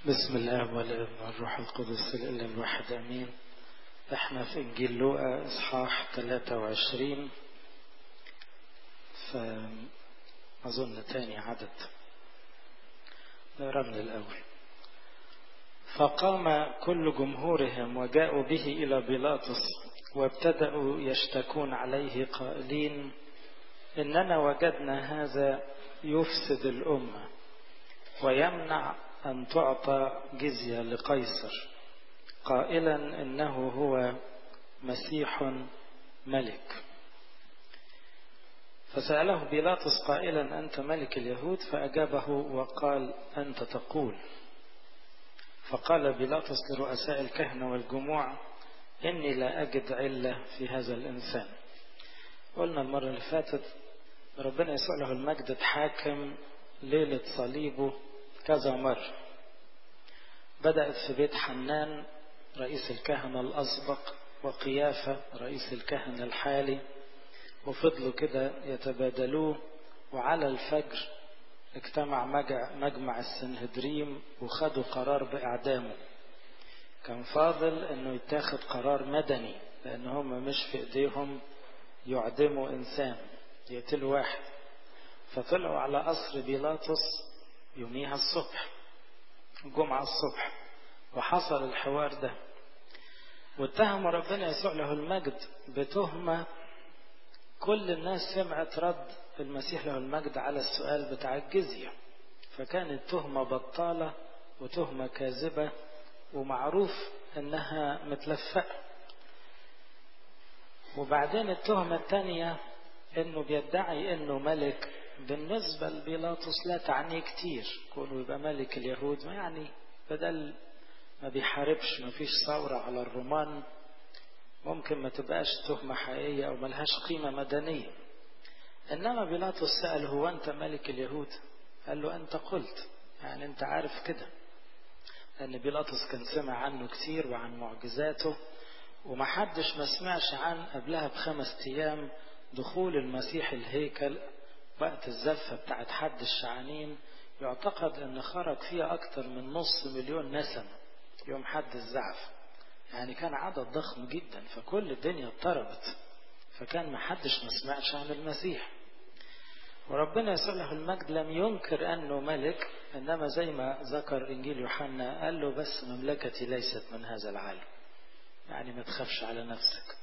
بسم الله والابن والروح القدس الإله الواحد أمين احنا في إنجيل لوقا إصحاح 23 فأظن تاني عدد نقرأ من الأول فقام كل جمهورهم وجاءوا به إلى بيلاطس وابتدأوا يشتكون عليه قائلين إننا وجدنا هذا يفسد الأمة ويمنع أن تعطى جزية لقيصر قائلا إنه هو مسيح ملك فسأله بيلاطس قائلا أنت ملك اليهود فأجابه وقال أنت تقول فقال بيلاطس لرؤساء الكهنة والجموع إني لا أجد علة في هذا الإنسان قلنا المرة اللي فاتت ربنا يسوع له المجد اتحاكم ليلة صليبه كذا مرة بدأت في بيت حنان رئيس الكهنة الأسبق وقيافة رئيس الكهنة الحالي وفضلوا كده يتبادلوه وعلى الفجر اجتمع مجمع السنهدريم وخدوا قرار بإعدامه كان فاضل انه يتاخد قرار مدني لان هم مش في ايديهم يعدموا انسان يقتلوا واحد فطلعوا على قصر بيلاطس يوميها الصبح الجمعة الصبح وحصل الحوار ده واتهموا ربنا يسوع له المجد بتهمة كل الناس سمعت رد المسيح له المجد على السؤال بتاع الجزية فكانت تهمة بطالة وتهمة كاذبة ومعروف انها متلفقة وبعدين التهمة الثانية انه بيدعي انه ملك بالنسبة لبيلاطس لا تعنيه كتير كونه يبقى ملك اليهود ما يعني بدل ما بيحاربش ما فيش ثورة على الرومان ممكن ما تبقاش تهمة حقيقية أو ملهاش قيمة مدنية إنما بيلاطس سأل هو أنت ملك اليهود قال له أنت قلت يعني أنت عارف كده لأن بيلاطس كان سمع عنه كتير وعن معجزاته ومحدش ما سمعش عن قبلها بخمس أيام دخول المسيح الهيكل وقت الزفة بتاعت حد الشعانين يعتقد ان خرج فيها اكتر من نص مليون نسمة يوم حد الزعف يعني كان عدد ضخم جدا فكل الدنيا اضطربت فكان محدش ما سمعش عن المسيح وربنا يسوع له المجد لم ينكر انه ملك انما زي ما ذكر انجيل يوحنا قال له بس مملكتي ليست من هذا العالم يعني ما تخافش على نفسك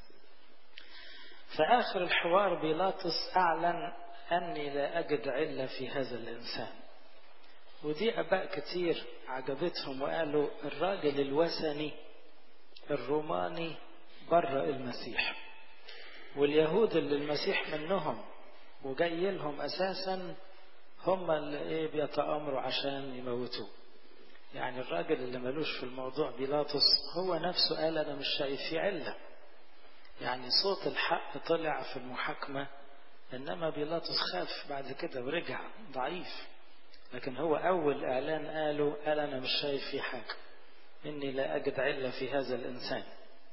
في اخر الحوار بيلاطس اعلن أني لا أجد علة في هذا الإنسان ودي أباء كتير عجبتهم وقالوا الراجل الوثني الروماني بره المسيح واليهود اللي المسيح منهم وجاي لهم أساسا هم اللي إيه بيتآمروا عشان يموتوه يعني الراجل اللي ملوش في الموضوع بيلاطس هو نفسه قال أنا مش شايف في علة يعني صوت الحق طلع في المحاكمة إنما بيلاطس خاف بعد كده ورجع ضعيف لكن هو أول إعلان قاله قال أنا مش شايف في حاجة إني لا أجد علة في هذا الإنسان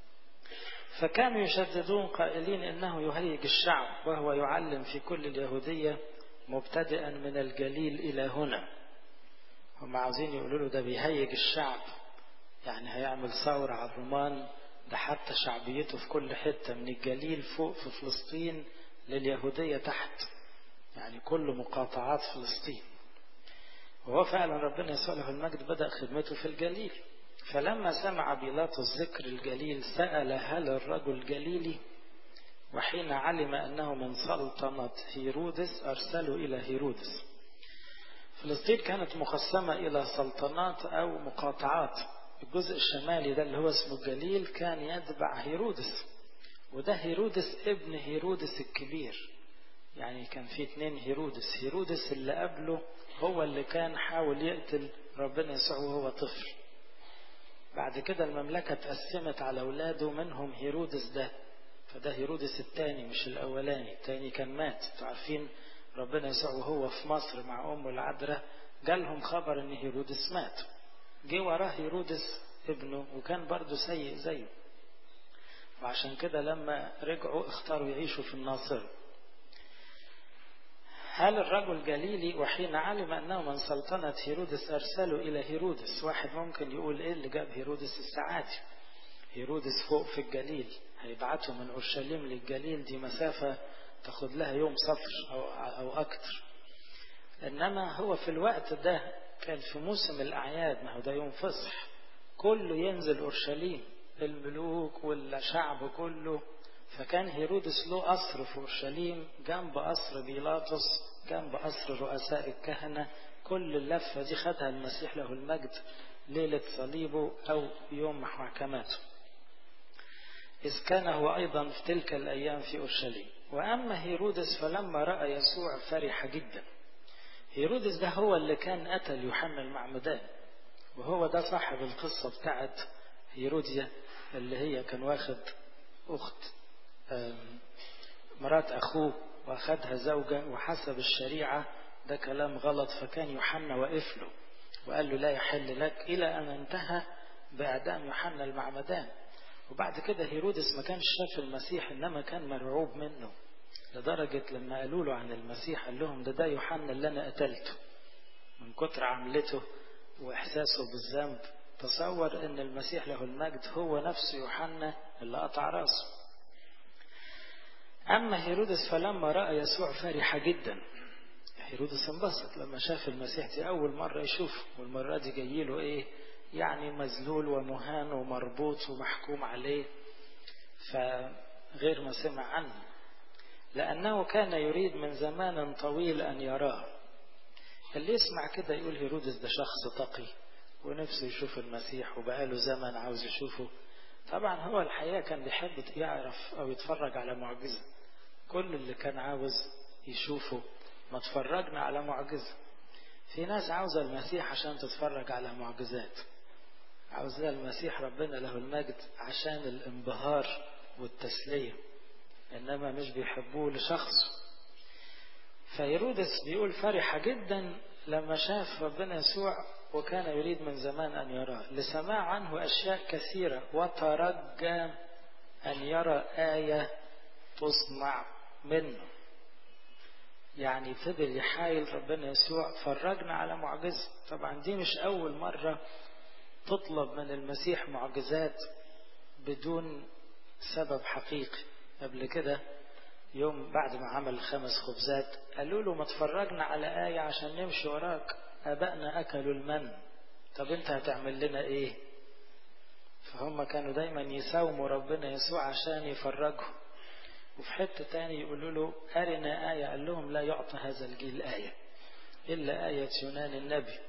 فكانوا يشددون قائلين إنه يهيج الشعب وهو يعلم في كل اليهودية مبتدئا من الجليل إلى هنا هم عاوزين يقولوا له ده بيهيج الشعب يعني هيعمل ثورة على الرومان ده حتى شعبيته في كل حتة من الجليل فوق في فلسطين لليهودية تحت يعني كل مقاطعات فلسطين وهو فعلا ربنا يسوع له المجد بدأ خدمته في الجليل فلما سمع بيلاطس ذكر الجليل سأل هل الرجل جليلي وحين علم أنه من سلطنة هيرودس أرسله إلى هيرودس فلسطين كانت مقسمة إلى سلطنات أو مقاطعات الجزء الشمالي ده اللي هو اسمه الجليل كان يتبع هيرودس وده هيرودس ابن هيرودس الكبير يعني كان في اتنين هيرودس هيرودس اللي قبله هو اللي كان حاول يقتل ربنا يسوع وهو طفل بعد كده المملكة اتقسمت على أولاده منهم هيرودس ده فده هيرودس الثاني مش الأولاني الثاني كان مات عارفين ربنا يسوع وهو في مصر مع أمه العذراء جالهم خبر إن هيرودس مات جه وراه هيرودس ابنه وكان برضه سيء زيه وعشان كده لما رجعوا اختاروا يعيشوا في الناصرة قال الرجل جليلي وحين علم أنه من سلطنة هيرودس أرسله إلى هيرودس واحد ممكن يقول إيه اللي جاب هيرودس الساعاتي هيرودس فوق في الجليل هيبعته من أورشليم للجليل دي مسافة تاخد لها يوم سفر أو, أو أكتر إنما هو في الوقت ده كان في موسم الأعياد ما هو ده يوم فصح كله ينزل أورشليم الملوك والشعب كله فكان هيرودس له قصر في أورشليم جنب قصر بيلاطس جنب قصر رؤساء الكهنة كل اللفة دي خدها المسيح له المجد ليلة صليبه أو يوم محاكماته إذ كان هو أيضا في تلك الأيام في أورشليم وأما هيرودس فلما رأى يسوع فرح جدا هيرودس ده هو اللي كان قتل يوحنا المعمدان وهو ده صاحب القصة بتاعت هيروديا اللي هي كان واخد أخت مرات أخوه وأخذها زوجة وحسب الشريعة ده كلام غلط فكان يوحنا وقف له وقال له لا يحل لك إلى أن انتهى بإعدام يوحنا المعمدان وبعد كده هيرودس ما كانش شاف المسيح إنما كان مرعوب منه لدرجة لما قالوا له عن المسيح قال لهم ده ده يوحنا اللي أنا قتلته من كتر عملته وإحساسه بالذنب تصور أن المسيح له المجد هو نفس يوحنا اللي قطع راسه أما هيرودس فلما رأى يسوع فرح جدا هيرودس انبسط لما شاف المسيح دي أول مرة يشوفه والمرة دي جاي له إيه يعني مذلول ومهان ومربوط ومحكوم عليه فغير ما سمع عنه لأنه كان يريد من زمان طويل أن يراه اللي يسمع كده يقول هيرودس ده شخص تقي ونفسه يشوف المسيح وبقاله زمن عاوز يشوفه طبعا هو الحقيقة كان بيحب يعرف أو يتفرج على معجزة كل اللي كان عاوز يشوفه ما تفرجنا على معجزة في ناس عاوزة المسيح عشان تتفرج على معجزات عاوزة المسيح ربنا له المجد عشان الانبهار والتسلية إنما مش بيحبوه لشخصه فيرودس بيقول فرح جدا لما شاف ربنا يسوع وكان يريد من زمان أن يراه لسماع عنه أشياء كثيرة وترجى أن يرى آية تصنع منه يعني فضل يحايل ربنا يسوع فرجنا على معجزة طبعا دي مش أول مرة تطلب من المسيح معجزات بدون سبب حقيقي قبل كده يوم بعد ما عمل الخمس خبزات قالوا له ما تفرجنا على آية عشان نمشي وراك آبائنا أكلوا المن طب أنت هتعمل لنا إيه فهم كانوا دايما يساوموا ربنا يسوع عشان يفرجهم وفي حتة تاني يقولوا له أرنا آية قال لهم لا يعطى هذا الجيل آية إلا آية يونان النبي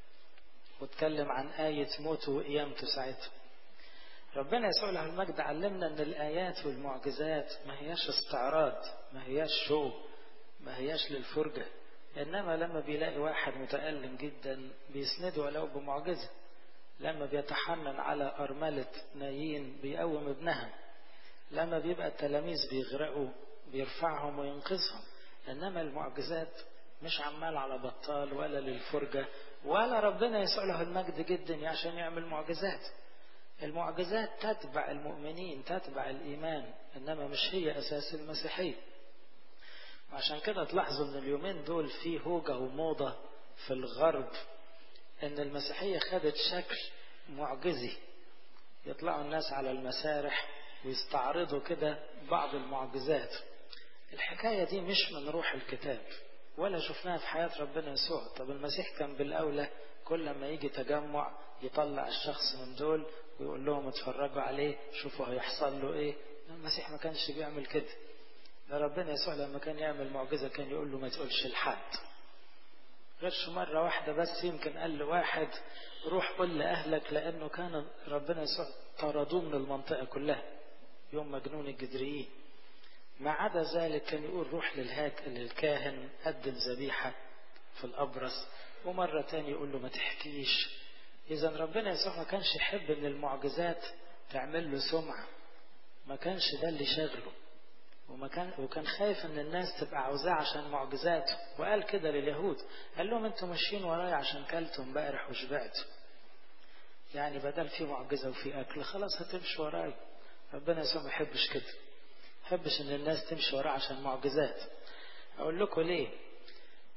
واتكلم عن آية موته وقيامته ساعتها ربنا يسوع له المجد علمنا ان الايات والمعجزات ما هياش استعراض ما هياش شو ما هياش للفرجة انما لما بيلاقي واحد متألم جدا بيسنده ولو بمعجزة لما بيتحنن على أرملة نايين بيقوم ابنها لما بيبقى التلاميذ بيغرقوا بيرفعهم وينقذهم انما المعجزات مش عمال على بطال ولا للفرجة ولا ربنا يسوع له المجد جدا عشان يعمل معجزات المعجزات تتبع المؤمنين تتبع الإيمان إنما مش هي أساس المسيحية وعشان كده تلاحظوا إن اليومين دول في هوجة وموضة في الغرب إن المسيحية خدت شكل معجزي يطلعوا الناس على المسارح ويستعرضوا كده بعض المعجزات الحكاية دي مش من روح الكتاب ولا شفناها في حياة ربنا يسوع طب المسيح كان بالأولى كل ما يجي تجمع يطلع الشخص من دول ويقول لهم اتفرجوا عليه شوفوا هيحصل له ايه المسيح ما كانش بيعمل كده ده ربنا يسوع لما كان يعمل معجزة كان يقول له ما تقولش لحد غيرش مرة واحدة بس يمكن قال لواحد روح قل لأهلك لأنه كان ربنا يسوع طردوه من المنطقة كلها يوم مجنون الجدريين ما عدا ذلك كان يقول روح للهاك للكاهن قدم ذبيحة في الأبرص ومرة تاني يقول له ما تحكيش إذا ربنا يسوع ما كانش يحب إن المعجزات تعمل له سمعة ما كانش ده اللي شغله وما كان وكان خايف ان الناس تبقى عاوزاه عشان معجزاته وقال كده لليهود قال لهم انتوا ماشيين ورايا عشان كلتوا امبارح وشبعتوا يعني بدل في معجزه وفي اكل خلاص هتمشوا ورايا ربنا يسوع ما يحبش كده ما يحبش ان الناس تمشي وراه عشان معجزات اقول لكم ليه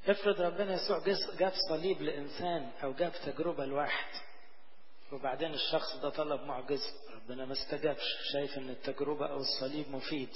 افرض ربنا يسوع جاب صليب لإنسان أو جاب تجربة لواحد وبعدين الشخص ده طلب معجزة ربنا ما استجابش شايف ان التجربة او الصليب مفيد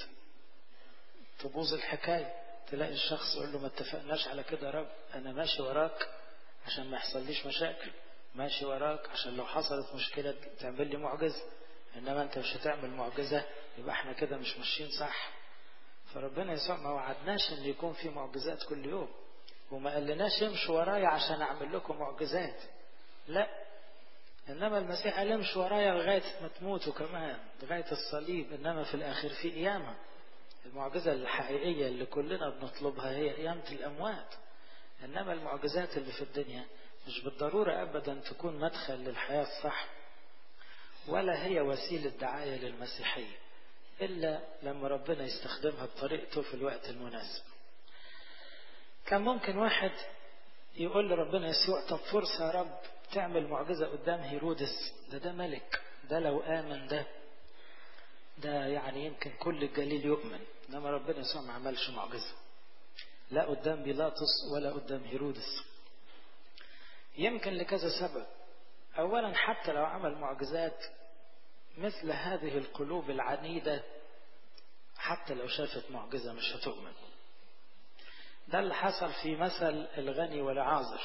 تبوظ الحكاية تلاقي الشخص يقول له ما اتفقناش على كده يا رب انا ماشي وراك عشان ما يحصليش مشاكل ماشي وراك عشان لو حصلت مشكلة تعمل لي معجزة انما انت مش هتعمل معجزة يبقى احنا كده مش ماشيين صح فربنا يسوع ما وعدناش ان يكون في معجزات كل يوم وما قالناش امشوا ورايا عشان اعمل لكم معجزات لا انما المسيح قال امشوا ورايا لغايه ما تموتوا كمان لغايه الصليب انما في الاخر في قيامه المعجزه الحقيقيه اللي كلنا بنطلبها هي قيامه الاموات انما المعجزات اللي في الدنيا مش بالضروره ابدا تكون مدخل للحياه الصح ولا هي وسيله دعايه للمسيحيه الا لما ربنا يستخدمها بطريقته في الوقت المناسب كان ممكن واحد يقول لربنا يسوع طب فرصه يا رب تعمل معجزة قدام هيرودس ده ده ملك ده لو آمن ده ده يعني يمكن كل الجليل يؤمن إنما ربنا يسوع ما عملش معجزة لا قدام بيلاطس ولا قدام هيرودس يمكن لكذا سبب أولا حتى لو عمل معجزات مثل هذه القلوب العنيدة حتى لو شافت معجزة مش هتؤمن ده اللي حصل في مثل الغني والعازر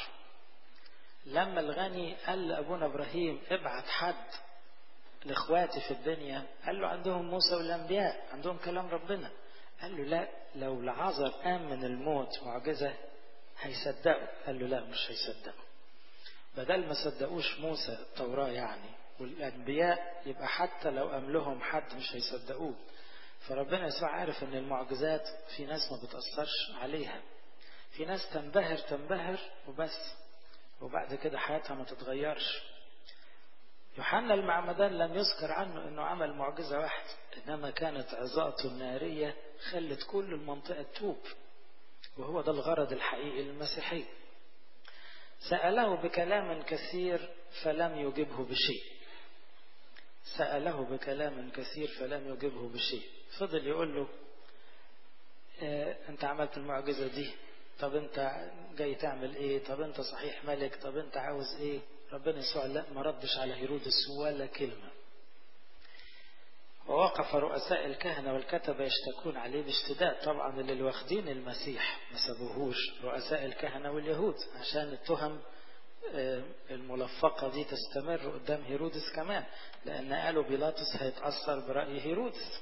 لما الغني قال لأبونا إبراهيم ابعت حد لإخواتي في الدنيا قال له عندهم موسى والأنبياء عندهم كلام ربنا قال له لا لو لعازر قام من الموت معجزة هيصدقوا قال له لا مش هيصدقوا بدل ما صدقوش موسى التوراة يعني والأنبياء يبقى حتى لو قام لهم حد مش هيصدقوه فربنا يسوع عارف ان المعجزات في ناس ما بتأثرش عليها في ناس تنبهر تنبهر وبس وبعد كده حياتها ما تتغيرش يوحنا المعمدان لم يذكر عنه انه عمل معجزة واحدة انما كانت عظاته النارية خلت كل المنطقة تتوب وهو ده الغرض الحقيقي للمسيحية سأله بكلام كثير فلم يجبه بشيء سأله بكلام كثير فلم يجبه بشيء فضل يقول له اه انت عملت المعجزة دي طب انت جاي تعمل ايه طب انت صحيح ملك طب انت عاوز ايه ربنا يسوع لا ما ردش على هيرودس ولا كلمة ووقف رؤساء الكهنة والكتبة يشتكون عليه باشتداد طبعا اللي واخدين المسيح ما سابوهوش رؤساء الكهنة واليهود عشان التهم الملفقة دي تستمر قدام هيرودس كمان لأن قالوا بيلاطس هيتأثر برأي هيرودس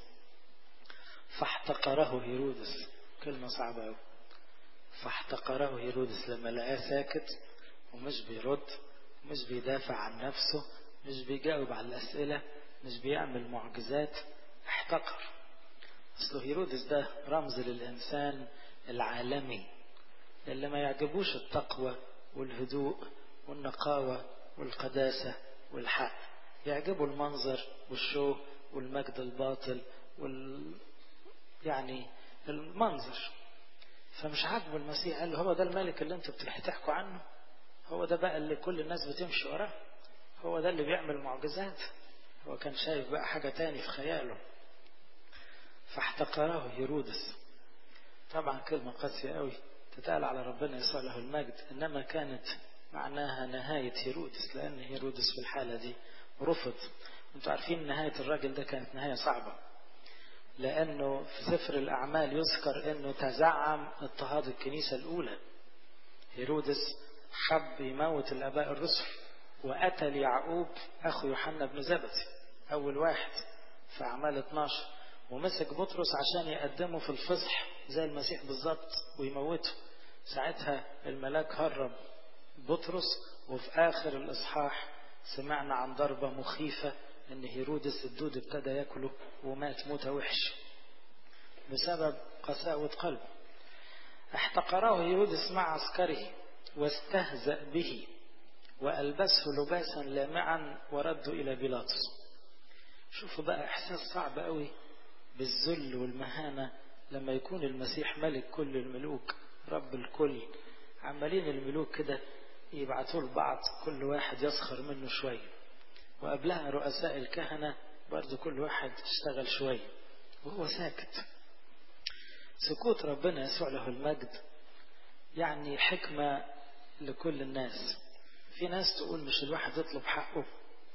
فاحتقره هيرودس كلمة صعبة أوي فاحتقره هيرودس لما لقاه ساكت ومش بيرد مش بيدافع عن نفسه مش بيجاوب على الأسئلة مش بيعمل معجزات احتقر أصل هيرودس ده رمز للإنسان العالمي اللي ما يعجبوش التقوى والهدوء والنقاوة والقداسة والحق يعجبه المنظر والشو والمجد الباطل وال يعني المنظر فمش عاجبه المسيح قال له هو ده الملك اللي انتوا بتحكوا عنه هو ده بقى اللي كل الناس بتمشي وراه هو ده اللي بيعمل معجزات هو كان شايف بقى حاجة تاني في خياله فاحتقره هيرودس طبعا كلمة قاسية قوي تتقال على ربنا يسوع له المجد إنما كانت معناها نهاية هيرودس لأن هيرودس في الحالة دي رفض انتوا عارفين نهاية الراجل ده كانت نهاية صعبة لأنه في سفر الأعمال يذكر أنه تزعم اضطهاد الكنيسة الأولى هيرودس حب يموت الآباء الرسل وقتل يعقوب أخو يوحنا بن زبدي أول واحد في أعمال 12 ومسك بطرس عشان يقدمه في الفصح زي المسيح بالظبط ويموته ساعتها الملاك هرب بطرس وفي آخر الإصحاح سمعنا عن ضربة مخيفة ان هيرودس الدود ابتدى ياكله ومات موتة وحش بسبب قساوة قلب احتقره هيرودس مع عسكره واستهزأ به وألبسه لباسا لامعا ورده إلى بيلاطس شوفوا بقى إحساس صعب قوي بالذل والمهانة لما يكون المسيح ملك كل الملوك رب الكل عمالين الملوك كده يبعتوا لبعض كل واحد يسخر منه شويه وقبلها رؤساء الكهنة برضو كل واحد اشتغل شوية وهو ساكت سكوت ربنا يسوع له المجد يعني حكمة لكل الناس في ناس تقول مش الواحد يطلب حقه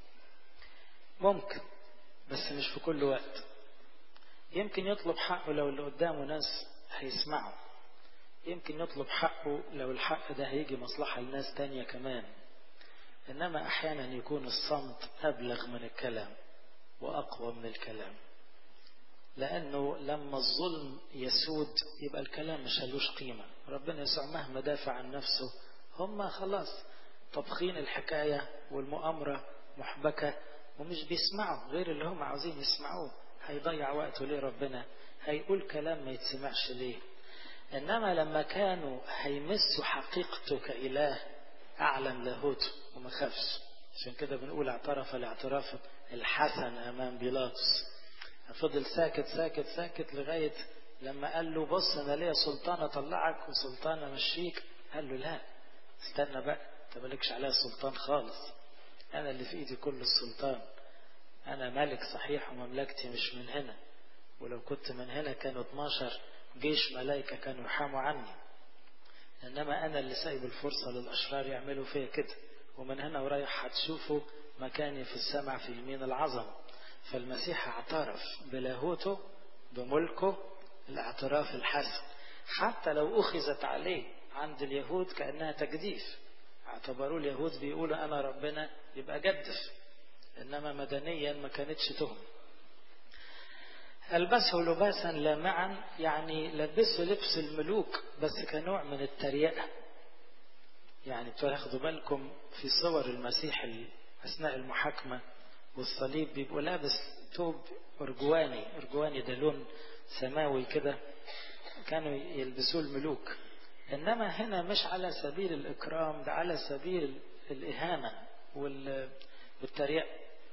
ممكن بس مش في كل وقت يمكن يطلب حقه لو اللي قدامه ناس هيسمعوا يمكن يطلب حقه لو الحق ده هيجي مصلحة لناس تانية كمان إنما أحيانا يكون الصمت أبلغ من الكلام وأقوى من الكلام لأنه لما الظلم يسود يبقى الكلام مش هلوش قيمة ربنا يسوع مهما دافع عن نفسه هم خلاص طبخين الحكاية والمؤامرة محبكة ومش بيسمعوا غير اللي هم عاوزين يسمعوه هيضيع وقته ليه ربنا هيقول كلام ما يتسمعش ليه إنما لما كانوا هيمسوا حقيقته كإله أعلن لاهوته وما خافش عشان كده بنقول اعترف الاعتراف الحسن أمام بيلاطس فضل ساكت ساكت ساكت لغاية لما قال له بص أنا ليا سلطان أطلعك وسلطان أمشيك قال له لا استنى بقى أنت مالكش عليا سلطان خالص أنا اللي في إيدي كل السلطان أنا ملك صحيح ومملكتي مش من هنا ولو كنت من هنا كانوا 12 جيش ملائكة كانوا يحاموا عني إنما أنا اللي سايب الفرصة للأشرار يعملوا فيا كده ومن هنا ورايح هتشوفوا مكاني في السمع في يمين العظمة فالمسيح اعترف بلاهوته بملكه الاعتراف الحسن حتى لو أخذت عليه عند اليهود كأنها تجديف اعتبروا اليهود بيقولوا أنا ربنا يبقى جدف إنما مدنيا ما كانتش تهم ألبسه لباسا لامعا يعني لبسه لبس الملوك بس كنوع من التريقة يعني تاخدوا بالكم في صور المسيح أثناء المحاكمة والصليب بيبقوا لابس توب أرجواني أرجواني ده لون سماوي كده كانوا يلبسوه الملوك إنما هنا مش على سبيل الإكرام ده على سبيل الإهانة والتريقة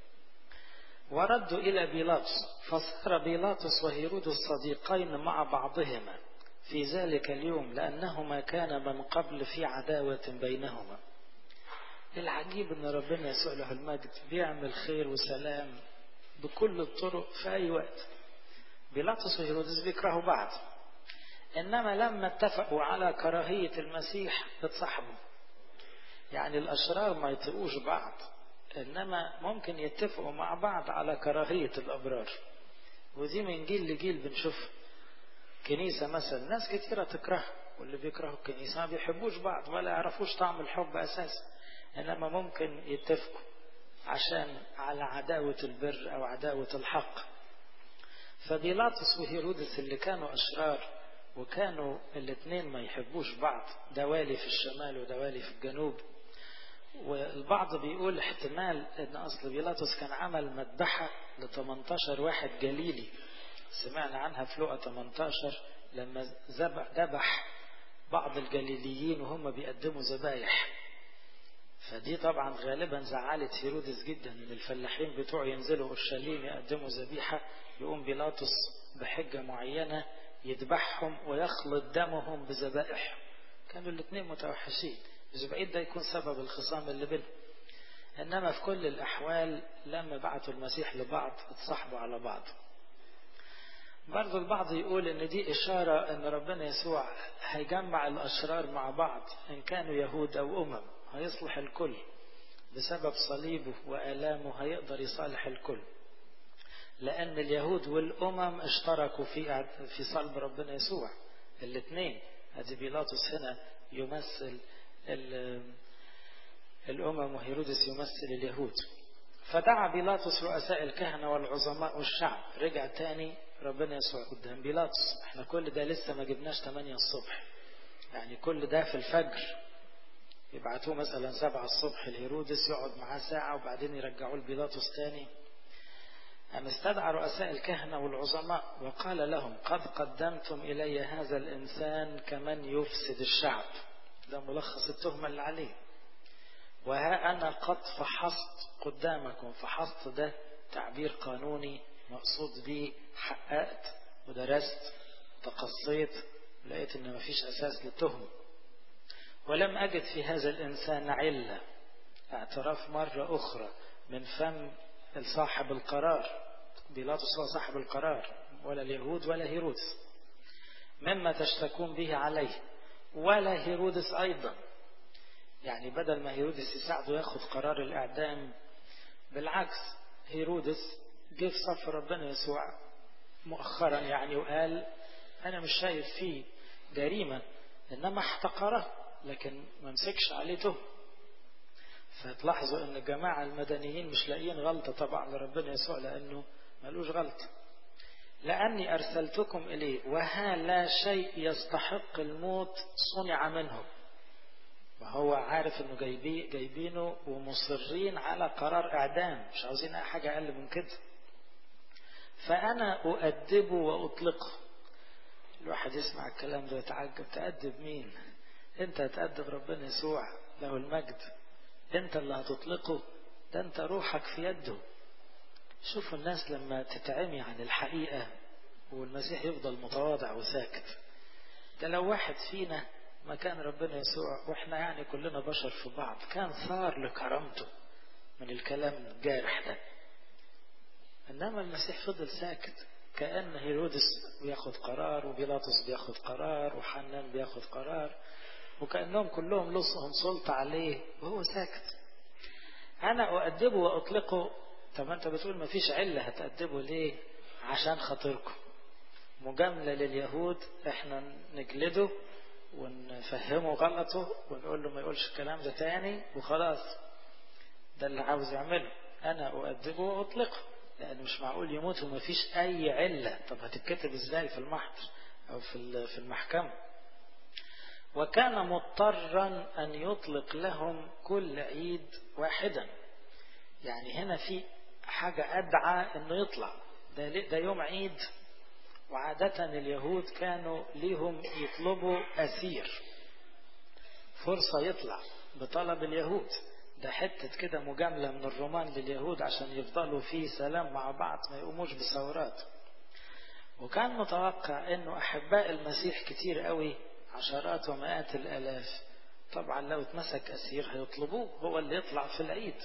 وردوا إلى بيلاطس فصار بيلاطس وهيرود الصديقين مع بعضهما في ذلك اليوم لأنهما كان من قبل في عداوة بينهما العجيب أن ربنا يسوع له المجد بيعمل خير وسلام بكل الطرق في أي وقت بيلاطس وهيرودس بيكرهوا بعض إنما لما اتفقوا على كراهية المسيح اتصاحبوا يعني الأشرار ما يطيقوش بعض إنما ممكن يتفقوا مع بعض على كراهية الأبرار ودي من جيل لجيل بنشوف كنيسة مثلا ناس كثيرة تكره واللي بيكرهوا الكنيسة ما بيحبوش بعض ولا يعرفوش طعم الحب أساسا إنما ممكن يتفقوا عشان على عداوة البر أو عداوة الحق فبيلاطس وهيرودس اللي كانوا أشرار وكانوا الاثنين ما يحبوش بعض ده والي في الشمال وده والي في الجنوب والبعض بيقول احتمال ان اصل بيلاطس كان عمل مذبحة ل 18 واحد جليلي سمعنا عنها في لقا 18 لما ذبح بعض الجليليين وهم بيقدموا ذبايح فدي طبعا غالبا زعلت هيرودس جدا ان الفلاحين بتوعه ينزلوا اورشليم يقدموا ذبيحة يقوم بيلاطس بحجة معينة يذبحهم ويخلط دمهم بذبائح كانوا الاثنين متوحشين مش بعيد ده يكون سبب الخصام اللي بينهم انما في كل الاحوال لما بعتوا المسيح لبعض اتصاحبوا على بعض برضو البعض يقول ان دي اشارة ان ربنا يسوع هيجمع الاشرار مع بعض ان كانوا يهود او امم هيصلح الكل بسبب صليبه والامه هيقدر يصالح الكل لان اليهود والامم اشتركوا في في صلب ربنا يسوع الاثنين ادي بيلاطس هنا يمثل الأمم وهيرودس يمثل اليهود فدعا بيلاطس رؤساء الكهنة والعظماء والشعب رجع تاني ربنا يسوع قدام بيلاطس احنا كل ده لسه ما جبناش 8 الصبح يعني كل ده في الفجر يبعتوه مثلا 7 الصبح لهيرودس يقعد معاه ساعة وبعدين يرجعوه لبيلاطس تاني أم استدعى رؤساء الكهنة والعظماء وقال لهم قد قدمتم إلي هذا الإنسان كمن يفسد الشعب ده ملخص التهمة اللي عليه وها أنا قد فحصت قدامكم فحصت ده تعبير قانوني مقصود به حققت ودرست تقصيت لقيت ان مفيش اساس للتهمة ولم اجد في هذا الانسان علة اعتراف مرة اخرى من فم صاحب القرار بيلاطس هو صاحب القرار ولا اليهود ولا هيرودس مما تشتكون به عليه ولا هيرودس أيضا يعني بدل ما هيرودس يساعده ياخد قرار الإعدام بالعكس هيرودس جه في صف ربنا يسوع مؤخرا يعني وقال أنا مش شايف فيه جريمة إنما احتقره لكن ما مسكش عليه تهم فتلاحظوا ان الجماعة المدنيين مش لاقيين غلطة طبعا لربنا يسوع لانه ملوش غلطة لاني ارسلتكم اليه وها لا شيء يستحق الموت صنع منه وهو عارف انه جايبي جايبينه ومصرين على قرار اعدام مش عاوزين اي حاجة اقل من كده فانا اؤدبه واطلقه الواحد يسمع الكلام ده يتعجب تأدب مين انت هتأدب ربنا يسوع له المجد انت اللي هتطلقه ده انت روحك في يده شوفوا الناس لما تتعمي عن الحقيقة والمسيح يفضل متواضع وساكت ده لو واحد فينا مكان ربنا يسوع واحنا يعني كلنا بشر في بعض كان ثار لكرامته من الكلام الجارح ده انما المسيح فضل ساكت كأن هيرودس بياخد قرار وبيلاطس بياخد قرار وحنان بياخد قرار وكأنهم كلهم لهم سلطة عليه وهو ساكت أنا أؤدبه وأطلقه طب أنت بتقول ما فيش علة هتأدبه ليه عشان خاطركم مجاملة لليهود احنا نجلده ونفهمه غلطه ونقول له ما يقولش الكلام ده تاني وخلاص ده اللي عاوز يعمله أنا أؤدبه وأطلقه لأن مش معقول يموت وما فيش أي علة طب هتتكتب إزاي في المحضر أو في في المحكمة وكان مضطرا أن يطلق لهم كل عيد واحدا يعني هنا في حاجة أدعى أنه يطلع ده, ده يوم عيد وعادة اليهود كانوا ليهم يطلبوا أسير فرصة يطلع بطلب اليهود ده حتة كده مجاملة من الرومان لليهود عشان يفضلوا في سلام مع بعض ما يقوموش بثورات وكان متوقع انه احباء المسيح كتير قوي عشرات ومئات الالاف طبعا لو اتمسك اسير هيطلبوه هو اللي يطلع في العيد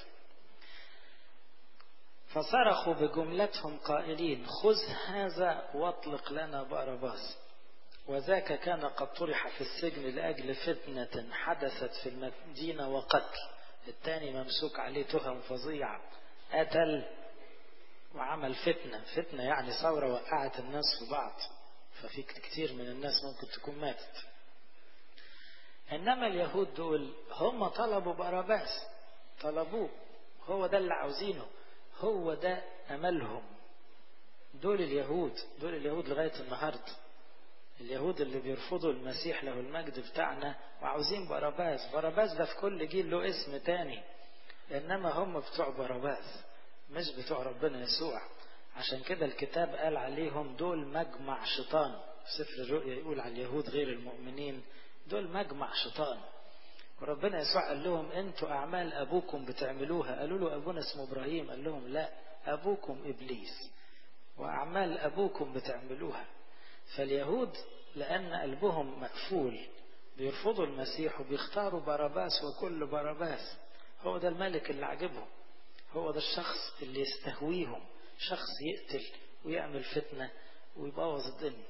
فصرخوا بجملتهم قائلين خذ هذا واطلق لنا بارباس وذاك كان قد طرح في السجن لاجل فتنه حدثت في المدينه وقتل الثاني ممسوك عليه تهم فظيعه قتل وعمل فتنه فتنه يعني ثوره وقعت الناس في بعض ففي كتير من الناس ممكن تكون ماتت انما اليهود دول هم طلبوا باراباس طلبوه هو ده اللي عاوزينه هو ده املهم دول اليهود دول اليهود لغايه النهارده اليهود اللي بيرفضوا المسيح له المجد بتاعنا وعاوزين باراباس باراباس ده في كل جيل له اسم تاني انما هم بتوع باراباس مش بتوع ربنا يسوع عشان كده الكتاب قال عليهم دول مجمع شيطان سفر الرؤيا يقول على اليهود غير المؤمنين دول مجمع شيطان وربنا يسوع قال لهم انتوا اعمال ابوكم بتعملوها قالوا له ابونا اسمه ابراهيم قال لهم لا ابوكم ابليس واعمال ابوكم بتعملوها فاليهود لان قلبهم مقفول بيرفضوا المسيح وبيختاروا باراباس وكل باراباس هو ده الملك اللي عجبهم هو ده الشخص اللي يستهويهم شخص يقتل ويعمل فتنة ويبوظ الدنيا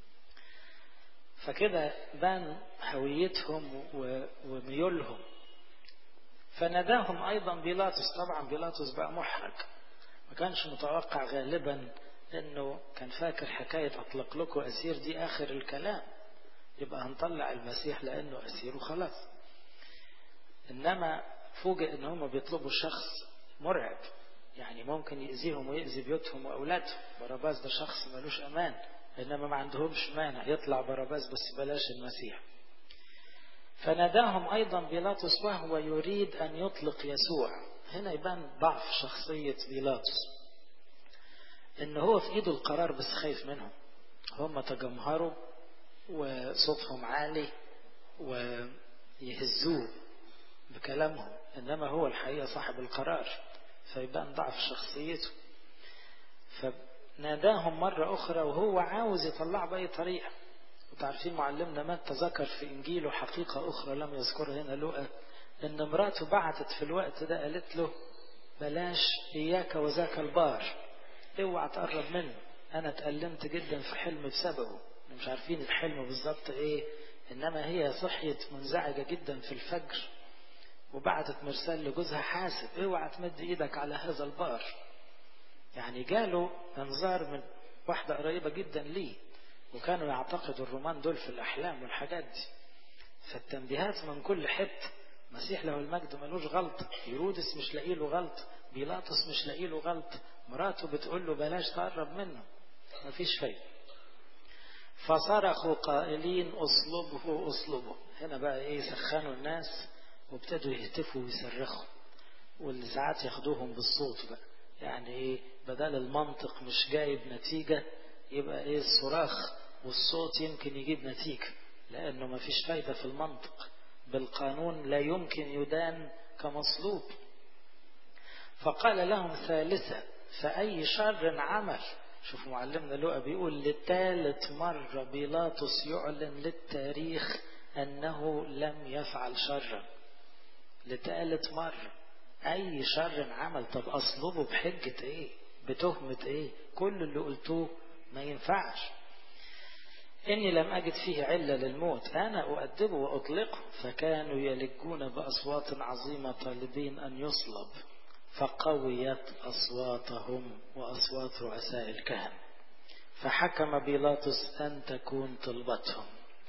فكده بان هويتهم وميولهم فناداهم ايضا بيلاطس طبعا بيلاطس بقى محرج ما كانش متوقع غالبا انه كان فاكر حكاية اطلق لكم اسير دي اخر الكلام يبقى هنطلع المسيح لانه اسير وخلاص انما فوجئ ان هم بيطلبوا شخص مرعب يعني ممكن يأذيهم ويأذي بيوتهم وأولادهم باراباس ده شخص ملوش أمان إنما ما عندهمش مانع يطلع باراباس بس بلاش المسيح فناداهم أيضا بيلاطس وهو يريد أن يطلق يسوع هنا يبان ضعف شخصية بيلاطس إن هو في إيده القرار بس خايف منهم هم تجمهروا وصوتهم عالي ويهزوه بكلامهم إنما هو الحقيقة صاحب القرار فيبان ضعف شخصيته فناداهم مرة أخرى وهو عاوز يطلع بأي طريقة وتعرفين معلمنا متى ذكر في إنجيله حقيقة أخرى لم يذكرها هنا لقى إن مراته بعتت في الوقت ده قالت له بلاش إياك وذاك البار اوعى تقرب منه أنا اتألمت جدا في حلم بسببه من مش عارفين الحلم بالظبط ايه انما هي صحيت منزعجة جدا في الفجر وبعتت مرسال لجوزها حاسب اوعى تمد ايدك على هذا البار يعني جاله انذار من واحدة قريبة جدا ليه وكانوا يعتقدوا الرومان دول في الأحلام والحاجات دي فالتنبيهات من كل حتة مسيح له المجد ملوش غلط هيرودس مش لاقي له غلط بيلاطس مش لاقي له غلط مراته بتقول له بلاش تقرب منه مفيش فايدة فصرخوا قائلين اصلبه اصلبه هنا بقى ايه سخنوا الناس وابتدوا يهتفوا ويصرخوا واللي ساعات ياخدوهم بالصوت بقى يعني ايه بدل المنطق مش جايب نتيجة يبقى ايه الصراخ والصوت يمكن يجيب نتيجة لانه ما فيش فايدة في المنطق بالقانون لا يمكن يدان كمصلوب فقال لهم ثالثة فأي شر عمل شوف معلمنا لوقا بيقول لثالث مرة بيلاطس يعلن للتاريخ أنه لم يفعل شرا لثالث مرة أي شر عمل طب أصلبه بحجة إيه بتهمة إيه كل اللي قلتوه ما ينفعش إني لم أجد فيه علة للموت أنا أؤدبه وأطلقه فكانوا يلجون بأصوات عظيمة طالبين أن يصلب فقويت أصواتهم وأصوات رؤساء الكهنة فحكم بيلاطس أن تكون طلبتهم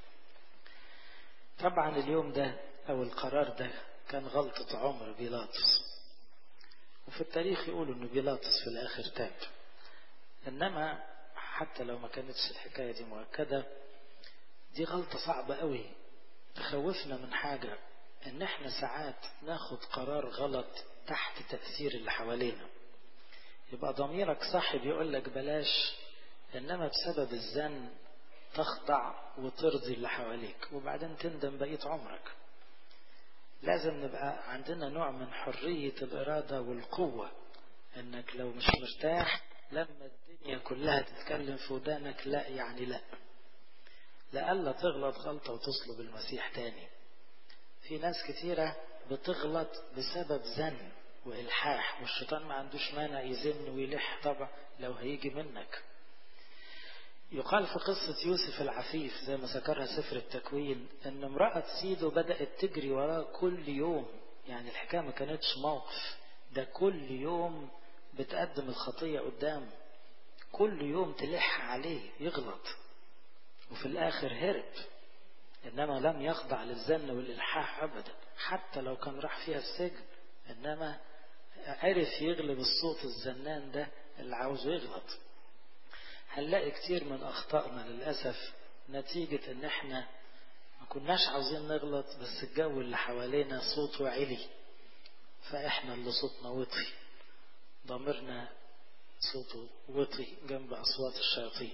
طبعا اليوم ده أو القرار ده كان غلطة عمر بيلاطس وفي التاريخ يقولوا أن بيلاطس في الآخر تاب إنما حتى لو ما كانتش الحكاية دي مؤكدة دي غلطة صعبة قوي تخوفنا من حاجة ان احنا ساعات ناخد قرار غلط تحت تأثير اللي حوالينا يبقى ضميرك صاحب يقول لك بلاش انما بسبب الزن تخضع وترضي اللي حواليك وبعدين تندم بقية عمرك لازم نبقى عندنا نوع من حرية الإرادة والقوة انك لو مش مرتاح لما الدنيا كلها تتكلم في ودانك لا يعني لا لألا تغلط غلطة وتصلب المسيح تاني في ناس كتيرة بتغلط بسبب زن وإلحاح والشيطان ما عندوش مانع يزن ويلح طبعا لو هيجي منك يقال في قصة يوسف العفيف زي ما ذكرها سفر التكوين ان امرأة سيده بدأت تجري وراه كل يوم يعني الحكاية ما كانتش موقف ده كل يوم بتقدم الخطية قدامه كل يوم تلح عليه يغلط وفي الآخر هرب إنما لم يخضع للزن والإلحاح أبدا حتى لو كان راح فيها السجن إنما عرف يغلب الصوت الزنان ده اللي عاوزه يغلط هنلاقي كتير من أخطائنا للأسف نتيجة إن إحنا ما كناش عاوزين نغلط بس الجو اللي حوالينا صوته عالي فإحنا اللي صوتنا وطي ضميرنا صوته وطي جنب أصوات الشياطين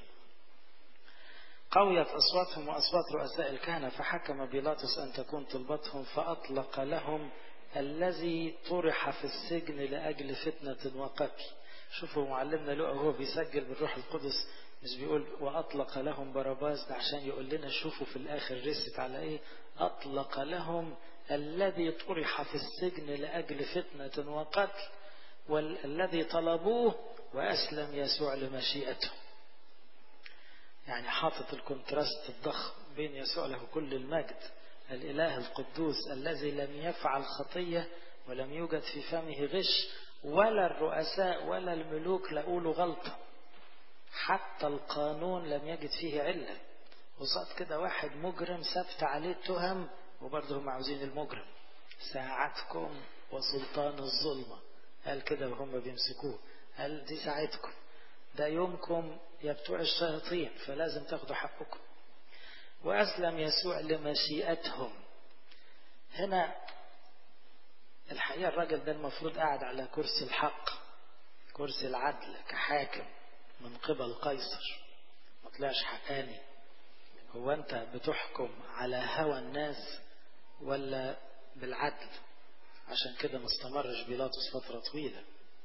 قويت أصواتهم وأصوات رؤساء الكهنة فحكم بيلاطس أن تكون طلبتهم فأطلق لهم الذي طرح في السجن لأجل فتنة وقتل شوفوا معلمنا لقى هو بيسجل بالروح القدس مش بيقول وأطلق لهم باراباس ده عشان يقول لنا شوفوا في الآخر رست على إيه أطلق لهم الذي طرح في السجن لأجل فتنة وقتل والذي طلبوه وأسلم يسوع لمشيئته يعني حاطط الكونتراست الضخم بين يسوع له كل المجد الإله القدوس الذي لم يفعل خطية ولم يوجد في فمه غش ولا الرؤساء ولا الملوك لقوا له غلطة حتى القانون لم يجد فيه علة وصاد كده واحد مجرم سبت عليه التهم وبرضه هم عاوزين المجرم ساعتكم وسلطان الظلمة قال كده وهم بيمسكوه قال دي ساعتكم ده يومكم يا بتوع الشياطين فلازم تاخدوا حقكم وأسلم يسوع لمشيئتهم هنا الحقيقة الراجل ده المفروض قاعد على كرسي الحق كرسي العدل كحاكم من قبل قيصر ما طلعش حقاني هو أنت بتحكم على هوى الناس ولا بالعدل عشان كده ما استمرش بيلاطس فترة طويلة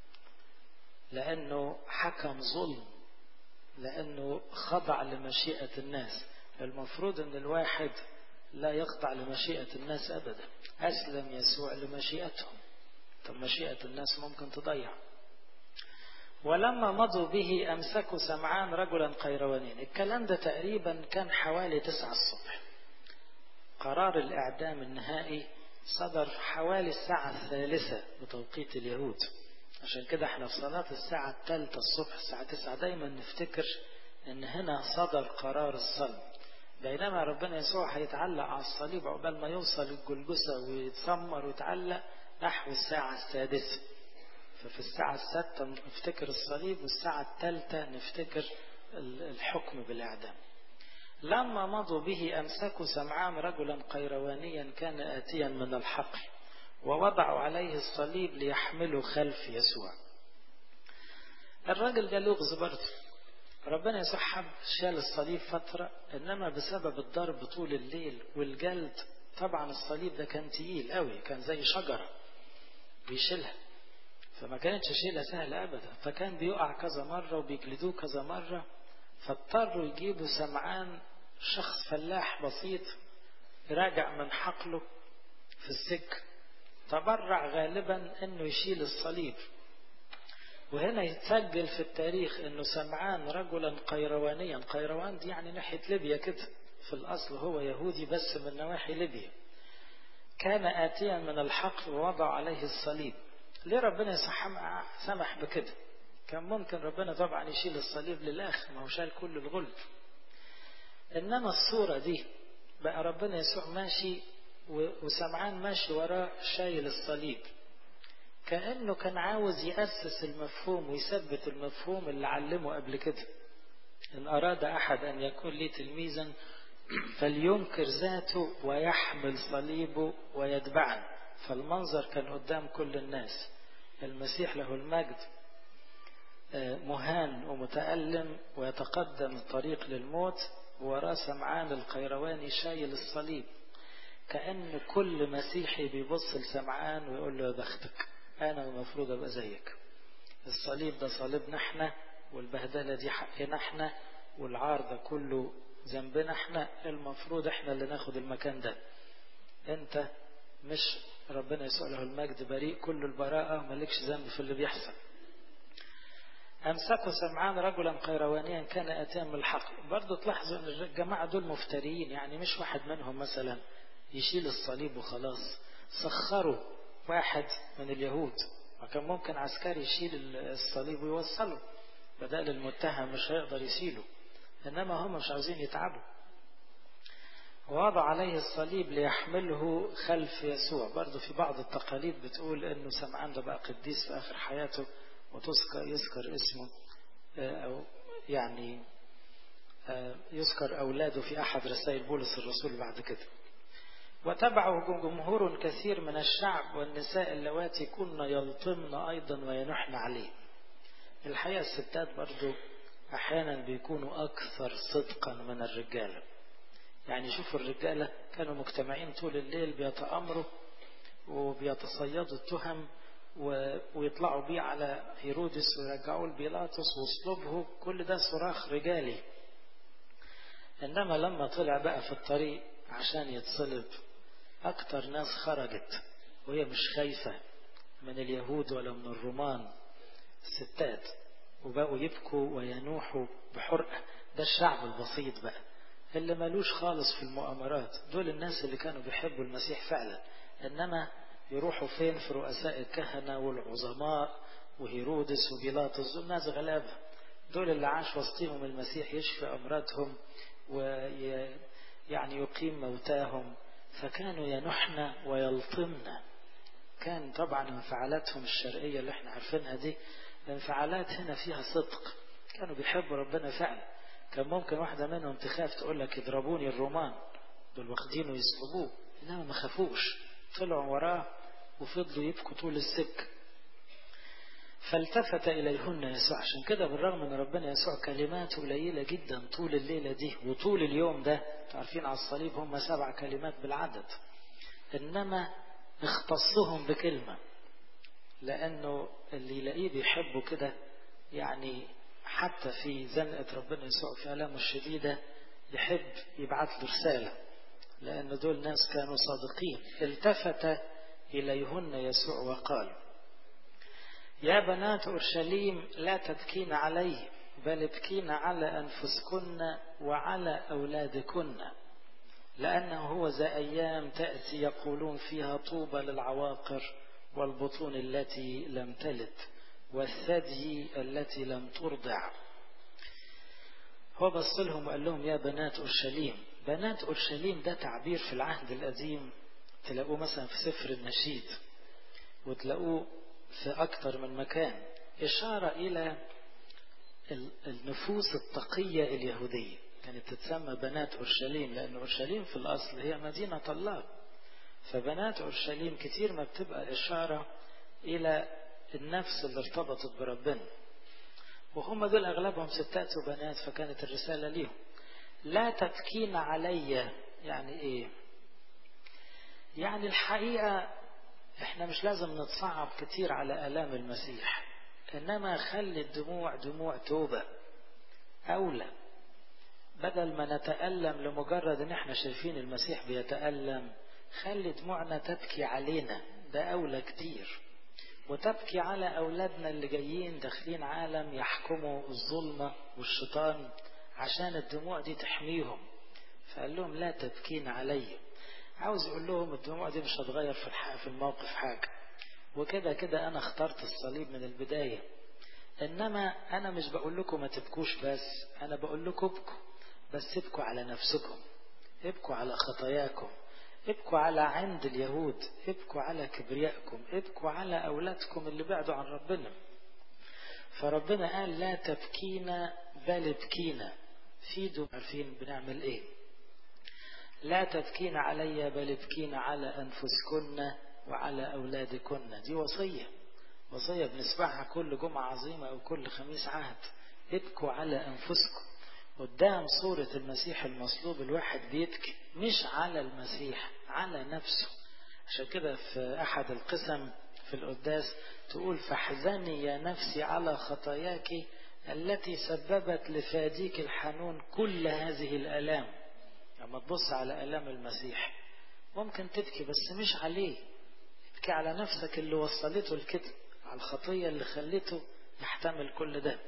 لأنه حكم ظلم لأنه خضع لمشيئة الناس المفروض أن الواحد لا يخضع لمشيئة الناس أبدا أسلم يسوع لمشيئتهم طب مشيئة الناس ممكن تضيع ولما مضوا به أمسكوا سمعان رجلا قيروانين الكلام ده تقريبا كان حوالي تسعة الصبح قرار الإعدام النهائي صدر حوالي الساعة الثالثة بتوقيت اليهود عشان كده احنا في صلاة الساعة الثالثة الصبح الساعة تسعة دايما نفتكر ان هنا صدر قرار الصلب بينما ربنا يسوع هيتعلق على الصليب عقبال ما يوصل الجلجسة ويتسمر ويتعلق نحو الساعة السادسة ففي الساعة السادسة نفتكر الصليب والساعة الثالثة نفتكر الحكم بالإعدام لما مضوا به أمسكوا سمعان رجلا قيروانيا كان آتيا من الحقل ووضعوا عليه الصليب ليحملوا خلف يسوع الراجل ده لغز برضه ربنا يسوع حب شال الصليب فترة إنما بسبب الضرب طول الليل والجلد طبعا الصليب ده كان تقيل قوي كان زي شجرة بيشيلها فما كانتش شيلة سهلة أبدا فكان بيقع كذا مرة وبيجلدوه كذا مرة فاضطروا يجيبوا سمعان شخص فلاح بسيط راجع من حقله في السك تبرع غالبا انه يشيل الصليب وهنا يتسجل في التاريخ انه سمعان رجلا قيروانيا قيروان دي يعني ناحية ليبيا كده في الاصل هو يهودي بس من نواحي ليبيا كان آتيا من الحقل ووضع عليه الصليب ليه ربنا سمح بكده كان ممكن ربنا طبعا يشيل الصليب للآخر ما هو شال كل الغل إنما الصورة دي بقى ربنا يسوع ماشي وسمعان ماشي وراه شايل الصليب كأنه كان عاوز يأسس المفهوم ويثبت المفهوم اللي علمه قبل كده إن أراد أحد أن يكون لي تلميذا فلينكر ذاته ويحمل صليبه ويتبعني فالمنظر كان قدام كل الناس المسيح له المجد مهان ومتألم ويتقدم الطريق للموت وراه سمعان القيرواني شايل الصليب كأن كل مسيحي بيبص لسمعان ويقول له يا بختك أنا المفروض أبقى زيك الصليب ده صليبنا احنا والبهدلة دي حقنا احنا والعار ده كله ذنبنا احنا المفروض احنا اللي ناخد المكان ده انت مش ربنا يسوع له المجد بريء كل البراءة مالكش ذنب في اللي بيحصل أمسكوا سمعان رجلا قيروانيا كان أتيا من الحق برضو تلاحظوا أن الجماعة دول مفتريين يعني مش واحد منهم مثلا يشيل الصليب وخلاص سخروا واحد من اليهود وكان ممكن عسكري يشيل الصليب ويوصله بدل المتهم مش هيقدر يشيله إنما هم مش عاوزين يتعبوا ووضع عليه الصليب ليحمله خلف يسوع برضو في بعض التقاليد بتقول انه سمعان ده بقى قديس في اخر حياته وتذكر يذكر اسمه او يعني يذكر اولاده في احد رسائل بولس الرسول بعد كده وتبعه جمهور كثير من الشعب والنساء اللواتي كن يلطمن ايضا وينحن عليه الحقيقه الستات برضو احيانا بيكونوا اكثر صدقا من الرجاله يعني شوفوا الرجالة كانوا مجتمعين طول الليل بيتأمروا وبيتصيدوا التهم ويطلعوا بيه على هيرودس ويرجعوه لبيلاطس وصلبه كل ده صراخ رجالي إنما لما طلع بقى في الطريق عشان يتصلب أكتر ناس خرجت وهي مش خايفة من اليهود ولا من الرومان الستات وبقوا يبكوا وينوحوا بحرقة ده الشعب البسيط بقى اللي ملوش خالص في المؤامرات دول الناس اللي كانوا بيحبوا المسيح فعلا إنما يروحوا فين في رؤساء الكهنة والعظماء وهيرودس وبيلاطس دول ناس غلابة دول اللي عاش وسطهم المسيح يشفي أمراضهم ويعني يقيم موتاهم فكانوا ينحن ويلطمن كان طبعا انفعالاتهم الشرقية اللي احنا عارفينها دي انفعالات هنا فيها صدق كانوا بيحبوا ربنا فعلا كان ممكن واحدة منهم تخاف تقول لك يضربوني الرومان دول واخدينه يصلبوه إنما ما خافوش طلعوا وراه وفضلوا يبكوا طول السك فالتفت إليهن يسوع عشان كده بالرغم ان ربنا يسوع كلماته قليلة جدا طول الليلة دي وطول اليوم ده عارفين على الصليب هم سبع كلمات بالعدد إنما اختصهم بكلمة لأنه اللي يلاقيه بيحبه كده يعني حتى في زنقة ربنا يسوع في آلامه الشديدة يحب يبعث له رسالة لأن دول ناس كانوا صادقين التفت إليهن يسوع وقال يا بنات أورشليم لا تبكين علي بل ابكين على أنفسكن وعلى أولادكن لأنه هو ذا أيام تأتي يقولون فيها طوبى للعواقر والبطون التي لم تلد والثدي التي لم ترضع هو بص لهم وقال لهم يا بنات أورشليم بنات أورشليم ده تعبير في العهد القديم تلاقوه مثلا في سفر النشيد وتلاقوه في أكثر من مكان إشارة إلى النفوس التقية اليهودية كانت تتسمى بنات أورشليم لأن أورشليم في الأصل هي مدينة الله فبنات أورشليم كتير ما بتبقى إشارة إلى النفس اللي ارتبطت بربنا وهم دول أغلبهم ستات وبنات فكانت الرسالة ليهم لا تبكين علي يعني إيه يعني الحقيقة احنا مش لازم نتصعب كتير على آلام المسيح إنما خلي الدموع دموع توبة أولى بدل ما نتألم لمجرد إن احنا شايفين المسيح بيتألم خلي دموعنا تبكي علينا ده أولى كتير وتبكي على أولادنا اللي جايين داخلين عالم يحكموا الظلمة والشيطان عشان الدموع دي تحميهم فقال لهم لا تبكين علي عاوز يقول لهم الدموع دي مش هتغير في في الموقف حاجة وكده كده أنا اخترت الصليب من البداية إنما أنا مش بقول لكم ما تبكوش بس أنا بقول لكم ابكوا بس ابكوا على نفسكم ابكوا على خطاياكم ابكوا على عند اليهود ابكوا على كبريائكم ابكوا على أولادكم اللي بعدوا عن ربنا فربنا قال لا تبكينا بل ابكينا فيدوا عارفين بنعمل ايه لا تبكين علي بل ابكين على أنفسكن وعلى أولادكن دي وصية وصية بنسمعها كل جمعة عظيمة أو كل خميس عهد ابكوا على أنفسكم قدام صورة المسيح المصلوب الواحد بيبكي مش على المسيح على نفسه عشان كده في أحد القسم في القداس تقول فاحزني يا نفسي على خطاياك التي سببت لفاديك الحنون كل هذه الآلام لما تبص على آلام المسيح ممكن تبكي بس مش عليه ابكي على نفسك اللي وصلته لكده على الخطية اللي خلته يحتمل كل ده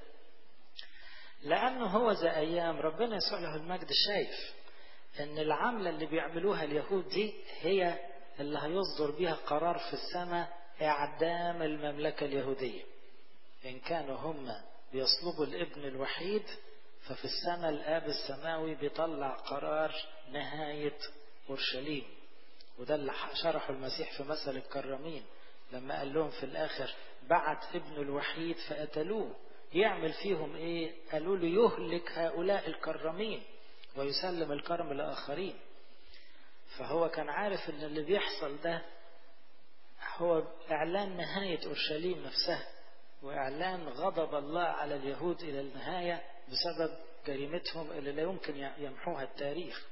لأنه هو ذا أيام ربنا يسوع له المجد شايف إن العملة اللي بيعملوها اليهود دي هي اللي هيصدر بها قرار في السماء إعدام المملكة اليهودية إن كانوا هم بيصلبوا الابن الوحيد ففي السماء الآب السماوي بيطلع قرار نهاية أورشليم وده اللي شرحه المسيح في مثل الكرامين لما قال لهم في الآخر بعت ابنه الوحيد فقتلوه يعمل فيهم ايه قالوا له يهلك هؤلاء الكرمين ويسلم الكرم لآخرين فهو كان عارف ان اللي بيحصل ده هو اعلان نهاية اورشليم نفسها واعلان غضب الله على اليهود الى النهاية بسبب جريمتهم اللي لا يمكن يمحوها التاريخ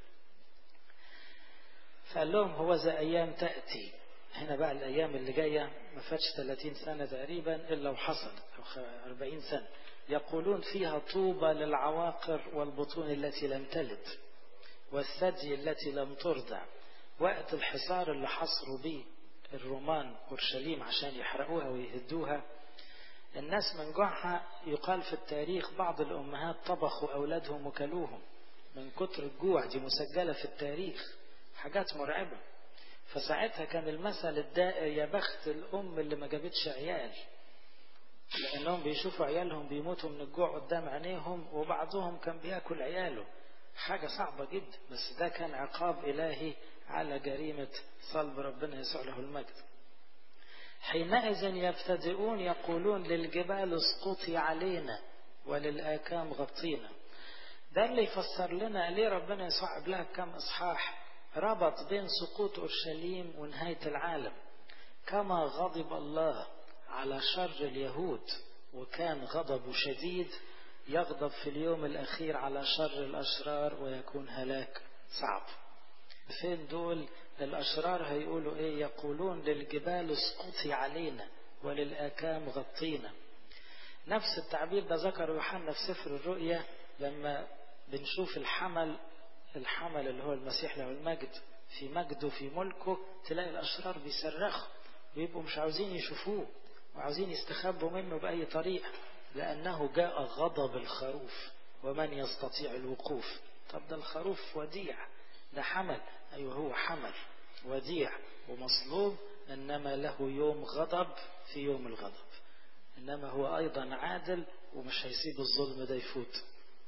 فقال لهم هو ذا ايام تأتي هنا بقى الأيام اللي جاية ما فاتش 30 سنة تقريبا إلا وحصلت أو 40 سنة يقولون فيها طوبى للعواقر والبطون التي لم تلد والثدي التي لم ترضع وقت الحصار اللي حصروا به الرومان أورشليم عشان يحرقوها ويهدوها الناس من جوعها يقال في التاريخ بعض الأمهات طبخوا أولادهم وكلوهم من كتر الجوع دي مسجلة في التاريخ حاجات مرعبة فساعتها كان المثل الدائر يا بخت الأم اللي ما جابتش عيال لأنهم بيشوفوا عيالهم بيموتوا من الجوع قدام عينيهم وبعضهم كان بياكل عياله حاجة صعبة جدا بس ده كان عقاب إلهي على جريمة صلب ربنا يسوع له المجد حينئذ يبتدئون يقولون للجبال اسقطي علينا وللآكام غطينا ده اللي يفسر لنا ليه ربنا يسوع قبلها بكم إصحاح ربط بين سقوط أورشليم ونهاية العالم كما غضب الله على شر اليهود وكان غضبه شديد يغضب في اليوم الأخير على شر الأشرار ويكون هلاك صعب فين دول الأشرار هيقولوا إيه يقولون للجبال اسقطي علينا وللآكام غطينا نفس التعبير ده ذكر يوحنا في سفر الرؤيا لما بنشوف الحمل الحمل اللي هو المسيح له المجد في مجده في ملكه تلاقي الأشرار بيصرخوا ويبقوا مش عاوزين يشوفوه وعاوزين يستخبوا منه بأي طريقة لأنه جاء غضب الخروف ومن يستطيع الوقوف طب ده الخروف وديع ده حمل أيوه هو حمل وديع ومصلوب إنما له يوم غضب في يوم الغضب إنما هو أيضا عادل ومش هيسيب الظلم ده يفوت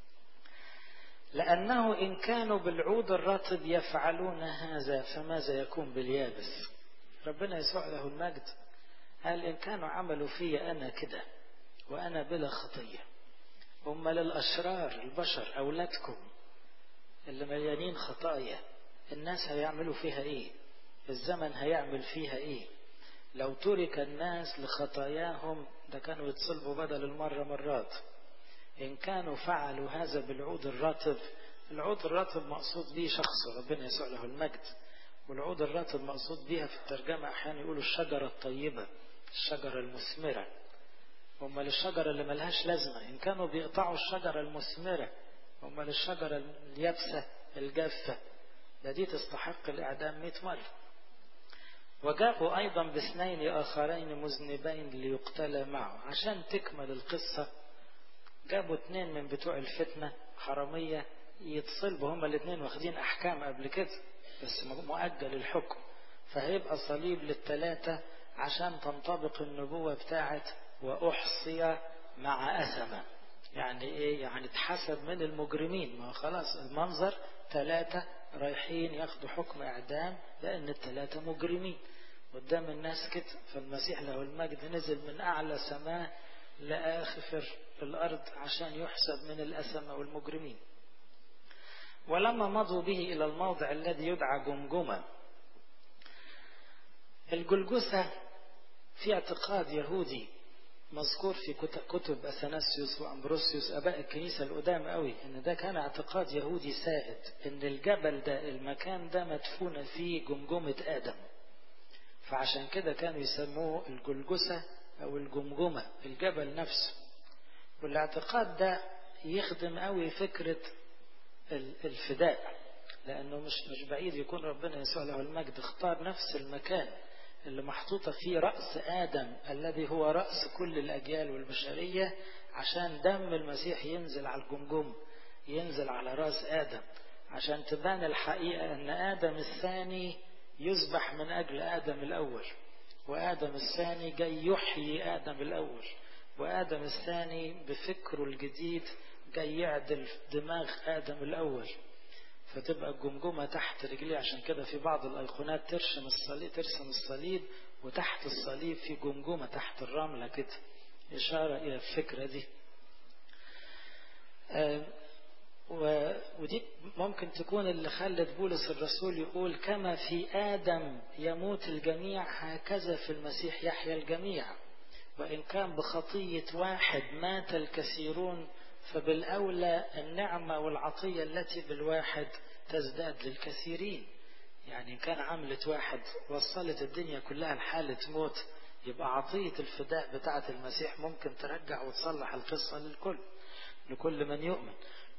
لأنه إن كانوا بالعود الرطب يفعلون هذا فماذا يكون باليابس ربنا يسوع له المجد قال إن كانوا عملوا في أنا كده وأنا بلا خطية هم للأشرار البشر أولادكم اللي مليانين خطايا الناس هيعملوا فيها إيه الزمن هيعمل فيها إيه لو ترك الناس لخطاياهم ده كانوا يتصلبوا بدل المرة مرات إن كانوا فعلوا هذا بالعود الرطب العود الرطب مقصود به شخص ربنا يسوع له المجد والعود الرطب مقصود بها في الترجمة أحيانا يقولوا الشجرة الطيبة الشجرة المثمرة هم للشجرة اللي ملهاش لازمة إن كانوا بيقطعوا الشجرة المثمرة هم للشجرة اليابسة الجافة ده دي تستحق الإعدام 100 مرة وجاءوا أيضا باثنين آخرين مذنبين ليقتل معه عشان تكمل القصة جابوا اثنين من بتوع الفتنة حرامية يتصلبوا هما الاثنين واخدين أحكام قبل كده بس مؤجل الحكم فهيبقى صليب للثلاثة عشان تنطبق النبوة بتاعت وأحصي مع أثمة يعني إيه يعني اتحسب من المجرمين ما خلاص المنظر ثلاثة رايحين ياخدوا حكم إعدام لأن الثلاثة مجرمين قدام الناس كده فالمسيح له المجد نزل من أعلى سماء لآخفر الأرض عشان يحسب من الأسمة والمجرمين ولما مضوا به إلى الموضع الذي يدعى جمجمة الجلجسة في اعتقاد يهودي مذكور في كتب أثناسيوس وأمبروسيوس أباء الكنيسة القدام قوي إن ده كان اعتقاد يهودي سائد إن الجبل ده المكان ده مدفون فيه جمجمة آدم فعشان كده كانوا يسموه الجلجسة أو الجمجمة الجبل نفسه والاعتقاد ده يخدم قوي فكرة الفداء لأنه مش مش بعيد يكون ربنا يسوع له المجد اختار نفس المكان اللي محطوطة فيه رأس آدم الذي هو رأس كل الأجيال والبشرية عشان دم المسيح ينزل على الجمجم ينزل على رأس آدم عشان تبان الحقيقة أن آدم الثاني يذبح من أجل آدم الأول وآدم الثاني جاي يحيي آدم الأول وآدم الثاني بفكره الجديد جاي يعدل دماغ آدم الأول فتبقى الجمجمة تحت رجليه عشان كده في بعض الأيقونات ترسم الصليب ترسم الصليب وتحت الصليب في جمجمة تحت الرملة كده إشارة إلى الفكرة دي آه ودي ممكن تكون اللي خلت بولس الرسول يقول كما في آدم يموت الجميع هكذا في المسيح يحيا الجميع وإن كان بخطية واحد مات الكثيرون فبالأولى النعمة والعطية التي بالواحد تزداد للكثيرين يعني كان عملة واحد وصلت الدنيا كلها لحالة موت يبقى عطية الفداء بتاعة المسيح ممكن ترجع وتصلح القصة للكل لكل من يؤمن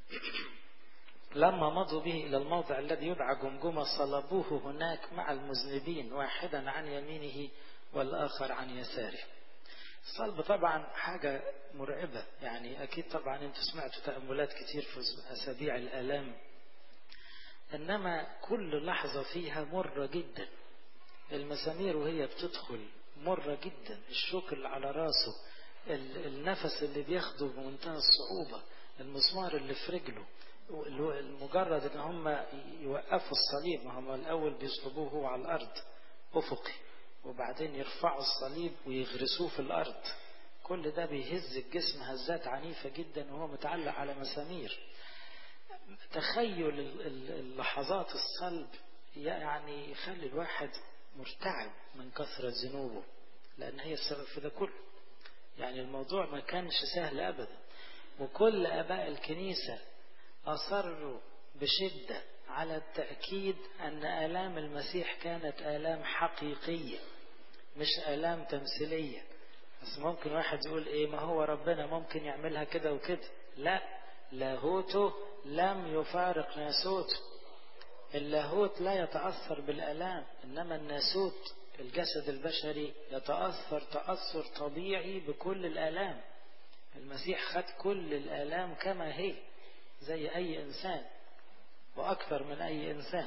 لما مضوا به إلى الموضع الذي يدعى جمجمة صلبوه هناك مع المذنبين واحدا عن يمينه والآخر عن يساره الصلب طبعا حاجة مرعبة يعني أكيد طبعا أنتم سمعتوا تأملات كتير في أسابيع الآلام إنما كل لحظة فيها مرة جدا المسامير وهي بتدخل مرة جدا الشوك اللي على راسه النفس اللي بياخده بمنتهى الصعوبة المسمار اللي في رجله المجرد ان هم يوقفوا الصليب ما هم الاول بيصلبوه هو على الارض افقي وبعدين يرفعوا الصليب ويغرسوه في الارض كل ده بيهز الجسم هزات عنيفة جدا وهو متعلق على مسامير تخيل اللحظات الصلب يعني يخلي الواحد مرتعب من كثرة ذنوبه لأن هي السبب في ده كله يعني الموضوع ما كانش سهل أبدا وكل آباء الكنيسة أصروا بشدة على التأكيد أن آلام المسيح كانت آلام حقيقية مش آلام تمثيلية بس ممكن واحد يقول إيه ما هو ربنا ممكن يعملها كده وكده لا لاهوته لم يفارق ناسوته اللاهوت لا يتأثر بالآلام إنما الناسوت الجسد البشري يتأثر تأثر طبيعي بكل الآلام المسيح خد كل الآلام كما هي زي أي إنسان وأكثر من أي إنسان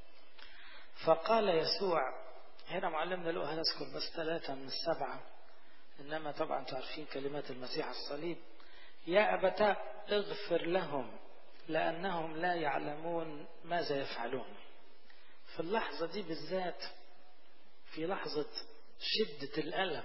فقال يسوع هنا معلمنا له هنذكر بس ثلاثة من السبعة إنما طبعا تعرفين كلمات المسيح الصليب يا أبتاء اغفر لهم لأنهم لا يعلمون ماذا يفعلون في اللحظة دي بالذات في لحظة شدة الألم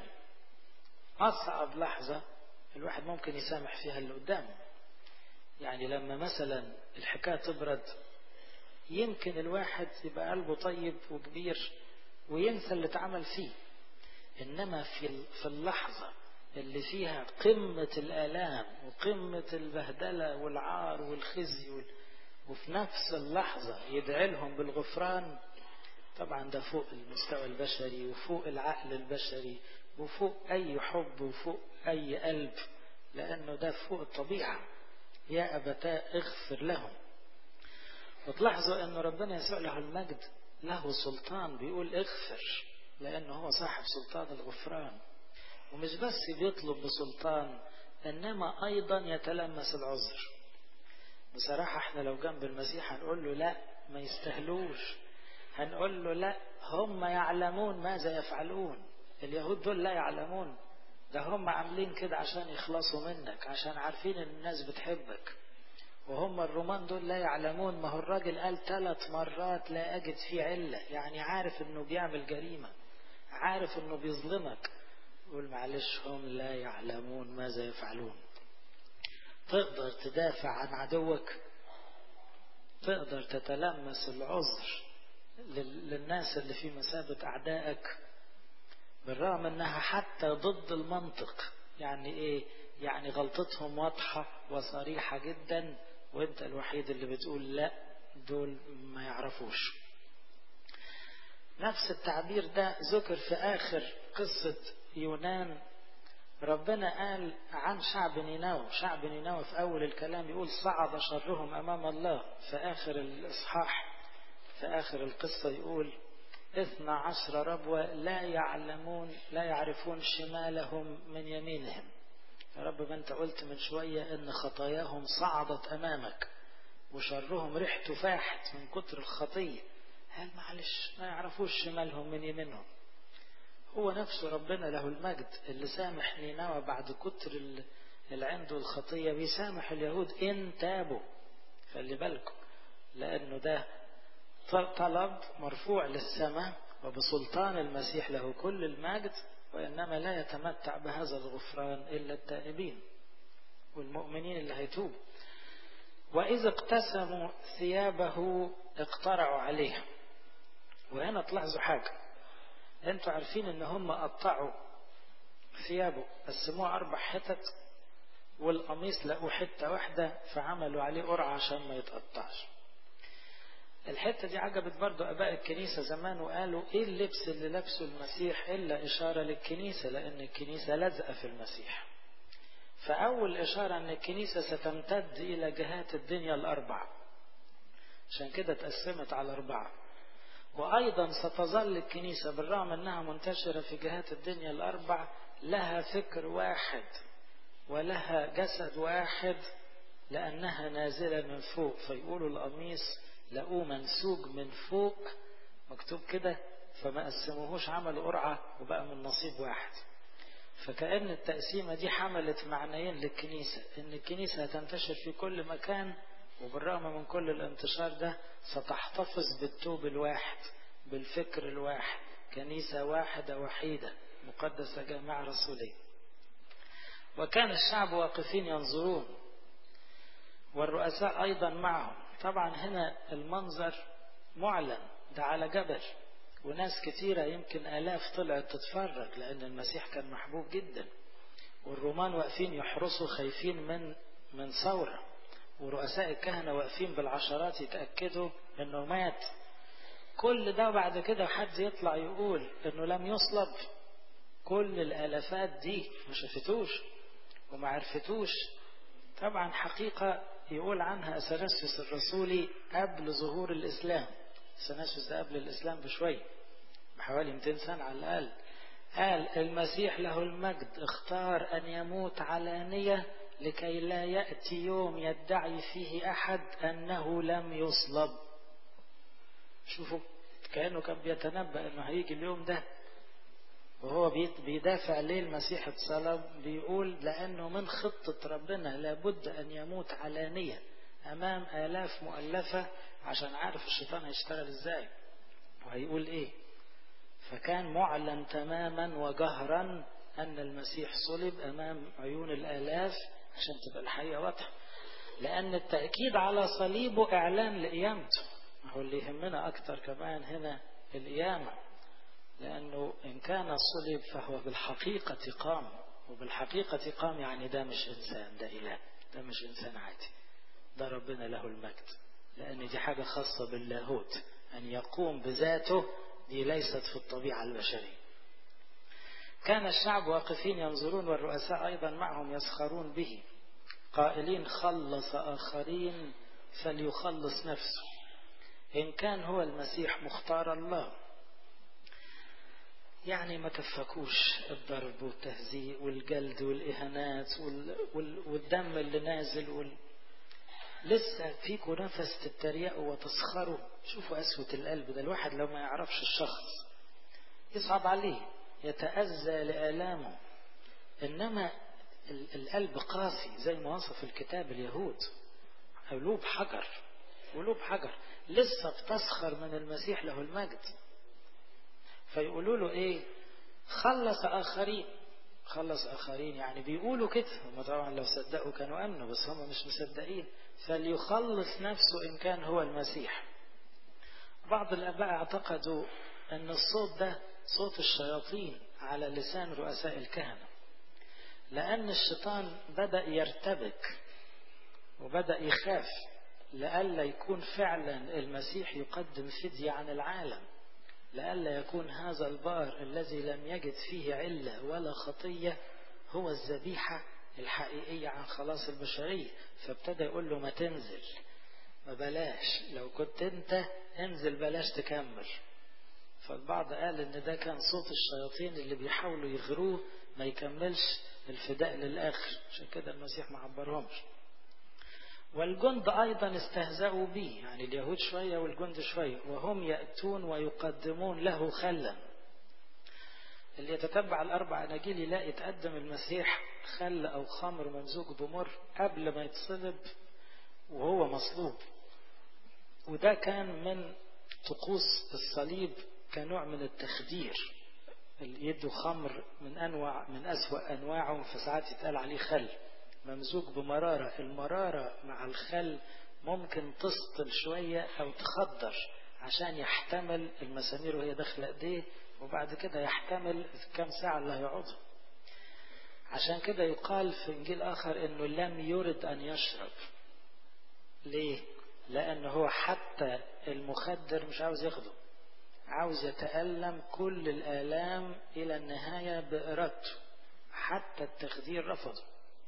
أصعب لحظة الواحد ممكن يسامح فيها اللي قدامه يعني لما مثلا الحكاية تبرد يمكن الواحد يبقى قلبه طيب وكبير وينسى اللي اتعمل فيه إنما في في اللحظة اللي فيها قمة الآلام وقمة البهدلة والعار والخزي وال... وفي نفس اللحظة يدعي لهم بالغفران طبعا ده فوق المستوى البشري وفوق العقل البشري وفوق أي حب وفوق أي قلب لأنه ده فوق الطبيعة يا أبتاء اغفر لهم وتلاحظوا أن ربنا يسوع له المجد له سلطان بيقول اغفر لأنه هو صاحب سلطان الغفران ومش بس بيطلب بسلطان إنما أيضا يتلمس العذر بصراحة احنا لو جنب المسيح هنقول له لا ما يستهلوش هنقول له لا هم يعلمون ماذا يفعلون اليهود دول لا يعلمون ده هم عاملين كده عشان يخلصوا منك عشان عارفين ان الناس بتحبك وهم الرومان دول لا يعلمون ما هو الراجل قال ثلاث مرات لا أجد فيه علة يعني عارف انه بيعمل جريمة عارف انه بيظلمك يقول معلش هم لا يعلمون ماذا يفعلون تقدر تدافع عن عدوك تقدر تتلمس العذر للناس اللي في مثابة أعدائك بالرغم أنها حتى ضد المنطق يعني إيه يعني غلطتهم واضحة وصريحة جدا وانت الوحيد اللي بتقول لا دول ما يعرفوش نفس التعبير ده ذكر في آخر قصة يونان ربنا قال عن شعب نينوى شعب نينوى في أول الكلام يقول صعد شرهم أمام الله في آخر الإصحاح في آخر القصة يقول اثنى عشر ربوة لا يعلمون لا يعرفون شمالهم من يمينهم يا رب ما انت قلت من شوية ان خطاياهم صعدت امامك وشرهم ريحته فاحت من كتر الخطية هل معلش ما يعرفوش شمالهم من يمينهم هو نفسه ربنا له المجد اللي سامح نينوى بعد كتر اللي عنده الخطية بيسامح اليهود إن تابوا خلي بالكم لأنه ده طلب مرفوع للسماء وبسلطان المسيح له كل المجد وإنما لا يتمتع بهذا الغفران إلا التائبين والمؤمنين اللي هيتوبوا وإذا اقتسموا ثيابه اقترعوا عليها وهنا تلاحظوا حاجة انتوا عارفين ان هم قطعوا ثيابه قسموه اربع حتت والقميص لقوا حتة واحدة فعملوا عليه قرعة عشان ما يتقطعش الحتة دي عجبت برضو أباء الكنيسة زمان وقالوا إيه اللبس اللي لبسه المسيح إلا إشارة للكنيسة لأن الكنيسة لازقة في المسيح فأول إشارة أن الكنيسة ستمتد إلى جهات الدنيا الأربع عشان كده تقسمت على أربعة وأيضا ستظل الكنيسة بالرغم أنها منتشرة في جهات الدنيا الأربع لها فكر واحد ولها جسد واحد لأنها نازلة من فوق فيقولوا القميص لقوه منسوج من فوق مكتوب كده فما قسموهوش عملوا قرعة وبقى من نصيب واحد فكأن التقسيمة دي حملت معنيين للكنيسة إن الكنيسة هتنتشر في كل مكان وبالرغم من كل الانتشار ده ستحتفظ بالتوب الواحد بالفكر الواحد كنيسة واحدة وحيدة مقدسة جامعة رسولية وكان الشعب واقفين ينظرون والرؤساء أيضا معهم طبعا هنا المنظر معلن ده على جبل وناس كتيرة يمكن آلاف طلعت تتفرج لأن المسيح كان محبوب جدا والرومان واقفين يحرسوا خايفين من من ثورة ورؤساء الكهنة واقفين بالعشرات يتأكدوا انه مات كل ده بعد كده حد يطلع يقول انه لم يصلب كل الالافات دي ما شافتوش وما عرفتوش طبعا حقيقة يقول عنها أثناسيوس الرسولي قبل ظهور الإسلام أثناسيوس ده قبل الإسلام بشوية بحوالي 200 سنة على الأقل قال المسيح له المجد اختار أن يموت علانية لكي لا يأتي يوم يدعي فيه أحد أنه لم يصلب شوفوا كأنه كان بيتنبأ أنه هيجي اليوم ده وهو بيدافع ليه المسيح اتصلب بيقول لأنه من خطة ربنا لابد أن يموت علانية أمام آلاف مؤلفة عشان عارف الشيطان هيشتغل إزاي وهيقول إيه فكان معلن تماما وجهرا أن المسيح صلب أمام عيون الآلاف عشان تبقى الحقيقة واضحة لأن التأكيد على صليبه إعلان لقيامته هو اللي يهمنا أكتر كمان هنا القيامة لأنه إن كان صلب فهو بالحقيقة قام وبالحقيقة قام يعني ده مش إنسان ده إله ده مش إنسان عادي ده ربنا له المجد لأن دي حاجة خاصة باللاهوت أن يقوم بذاته دي ليست في الطبيعة البشرية كان الشعب واقفين ينظرون والرؤساء أيضا معهم يسخرون به قائلين خلص آخرين فليخلص نفسه إن كان هو المسيح مختار الله يعني ما كفكوش الضرب والتهزيء والجلد والإهانات وال... وال... والدم اللي نازل وال... لسه فيكوا نفس تتريقوا وتسخروا شوفوا قسوة القلب ده الواحد لو ما يعرفش الشخص يصعب عليه يتأذى لآلامه إنما القلب قاسي زي ما وصف الكتاب اليهود قلوب حجر قلوب حجر لسه بتسخر من المسيح له المجد فيقولوا له ايه خلص اخرين خلص اخرين يعني بيقولوا كده هم طبعا لو صدقوا كانوا امنوا بس هم مش مصدقين فليخلص نفسه ان كان هو المسيح بعض الاباء اعتقدوا ان الصوت ده صوت الشياطين على لسان رؤساء الكهنه لان الشيطان بدا يرتبك وبدا يخاف لئلا يكون فعلا المسيح يقدم فديه عن العالم لئلا يكون هذا البار الذي لم يجد فيه علة ولا خطية هو الذبيحة الحقيقية عن خلاص البشرية فابتدى يقول له ما تنزل ما بلاش لو كنت انت انزل بلاش تكمل فالبعض قال ان ده كان صوت الشياطين اللي بيحاولوا يغروه ما يكملش الفداء للآخر عشان كده المسيح ما عبرهمش والجند أيضا استهزأوا به يعني اليهود شوية والجند شوية وهم يأتون ويقدمون له خلا اللي يتتبع الأربع أناجيل يلاقي تقدم المسيح خل أو خمر ممزوج بمر قبل ما يتصلب وهو مصلوب وده كان من طقوس الصليب كنوع من التخدير اللي يدوا خمر من أنواع من أسوأ أنواعهم فساعات يتقال عليه خل ممزوج بمرارة المرارة مع الخل ممكن تسطل شوية أو تخدر عشان يحتمل المسامير وهي داخلة ايديه وبعد كده يحتمل كم ساعة اللي هيقعدها عشان كده يقال في إنجيل آخر إنه لم يرد أن يشرب ليه؟ لأنه هو حتى المخدر مش عاوز ياخده عاوز يتألم كل الآلام إلى النهاية بإرادته حتى التخدير رفضه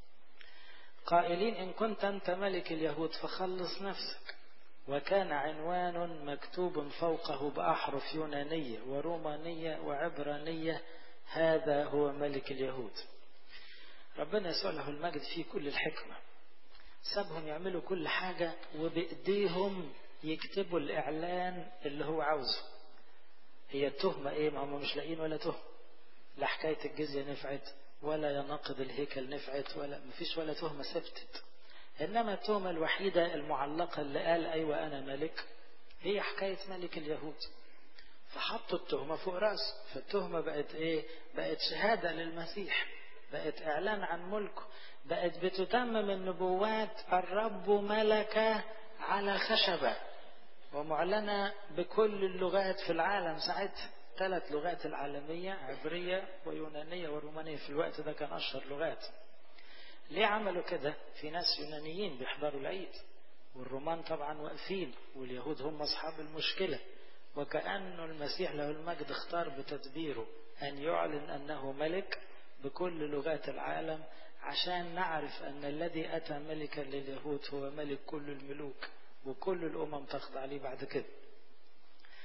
قائلين إن كنت أنت ملك اليهود فخلص نفسك وكان عنوان مكتوب فوقه بأحرف يونانية ورومانية وعبرانية هذا هو ملك اليهود ربنا يسوع له المجد فيه كل الحكمة سابهم يعملوا كل حاجة وبإيديهم يكتبوا الإعلان اللي هو عاوزه هي التهمة إيه ما هم مش لاقيين ولا تهمة لا حكاية الجزية نفعت ولا يناقض الهيكل نفعت ولا مفيش ولا تهمة ثبتت إنما التهمة الوحيدة المعلقة اللي قال أيوة أنا ملك هي حكاية ملك اليهود فحطوا التهمة فوق رأسه فالتهمة بقت إيه بقت شهادة للمسيح بقت إعلان عن ملكه بقت بتتمم النبوات الرب ملك على خشبة ومعلنة بكل اللغات في العالم ساعتها ثلاث لغات العالمية عبرية ويونانية ورومانية في الوقت ده كان أشهر لغات ليه عملوا كده في ناس يونانيين بيحضروا العيد والرومان طبعا واقفين واليهود هم أصحاب المشكلة وكأنه المسيح له المجد اختار بتدبيره أن يعلن أنه ملك بكل لغات العالم عشان نعرف أن الذي أتى ملكا لليهود هو ملك كل الملوك وكل الأمم تخضع عليه بعد كده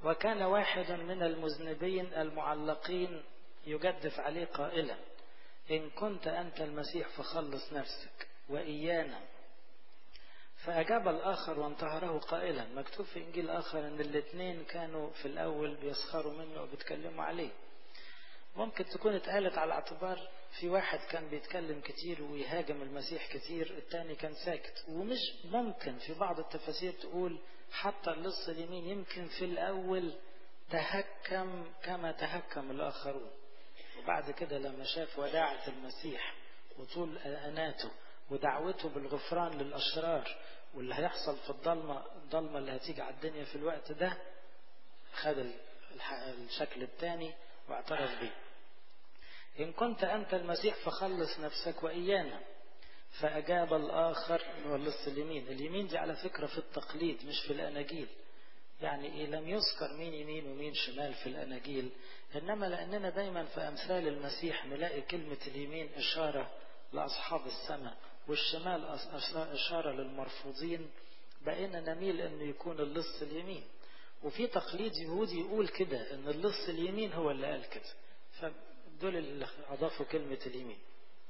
وكان واحدا من المذنبين المعلقين يجدف عليه قائلا إن كنت أنت المسيح فخلص نفسك وإيانا فأجاب الآخر وانتهره قائلا مكتوب في إنجيل آخر أن الاثنين كانوا في الأول بيسخروا منه وبيتكلموا عليه ممكن تكون اتقالت على اعتبار في واحد كان بيتكلم كتير ويهاجم المسيح كتير التاني كان ساكت ومش ممكن في بعض التفاسير تقول حتى اللص اليمين يمكن في الأول تهكم كما تهكم الآخرون وبعد كده لما شاف وداعة المسيح وطول أناته ودعوته بالغفران للأشرار واللي هيحصل في الضلمة الضلمة اللي هتيجي على الدنيا في الوقت ده خد الشكل الثاني واعترف به إن كنت أنت المسيح فخلص نفسك وإيانا فأجاب الآخر هو اللص اليمين اليمين دي على فكرة في التقليد مش في الأناجيل يعني إيه لم يذكر مين يمين ومين شمال في الأناجيل إنما لأننا دايما في أمثال المسيح نلاقي كلمة اليمين إشارة لأصحاب السماء والشمال إشارة للمرفوضين بقينا نميل أنه يكون اللص اليمين وفي تقليد يهودي يقول كده أن اللص اليمين هو اللي قال كده فدول اللي أضافوا كلمة اليمين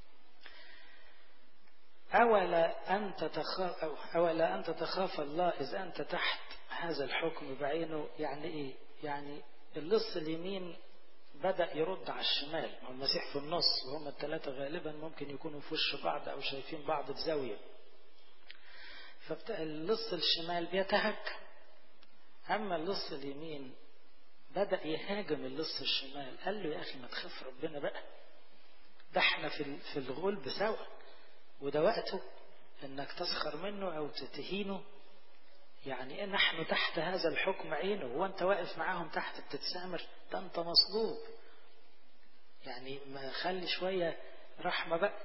أولا أن تتخاف أولا أن تتخاف الله إذا أنت تحت هذا الحكم بعينه يعني إيه؟ يعني اللص اليمين بدأ يرد على الشمال هو المسيح في النص وهم الثلاثة غالبا ممكن يكونوا في وش بعض أو شايفين بعض في زاوية فاللص الشمال بيتهكم أما اللص اليمين بدأ يهاجم اللص الشمال قال له يا أخي ما تخاف ربنا بقى ده احنا في في الغلب سوا وده وقته انك تسخر منه او تتهينه يعني إن نحن تحت هذا الحكم عينه وانت واقف معاهم تحت بتتسامر ده انت مصلوب يعني ما خلي شوية رحمة بقى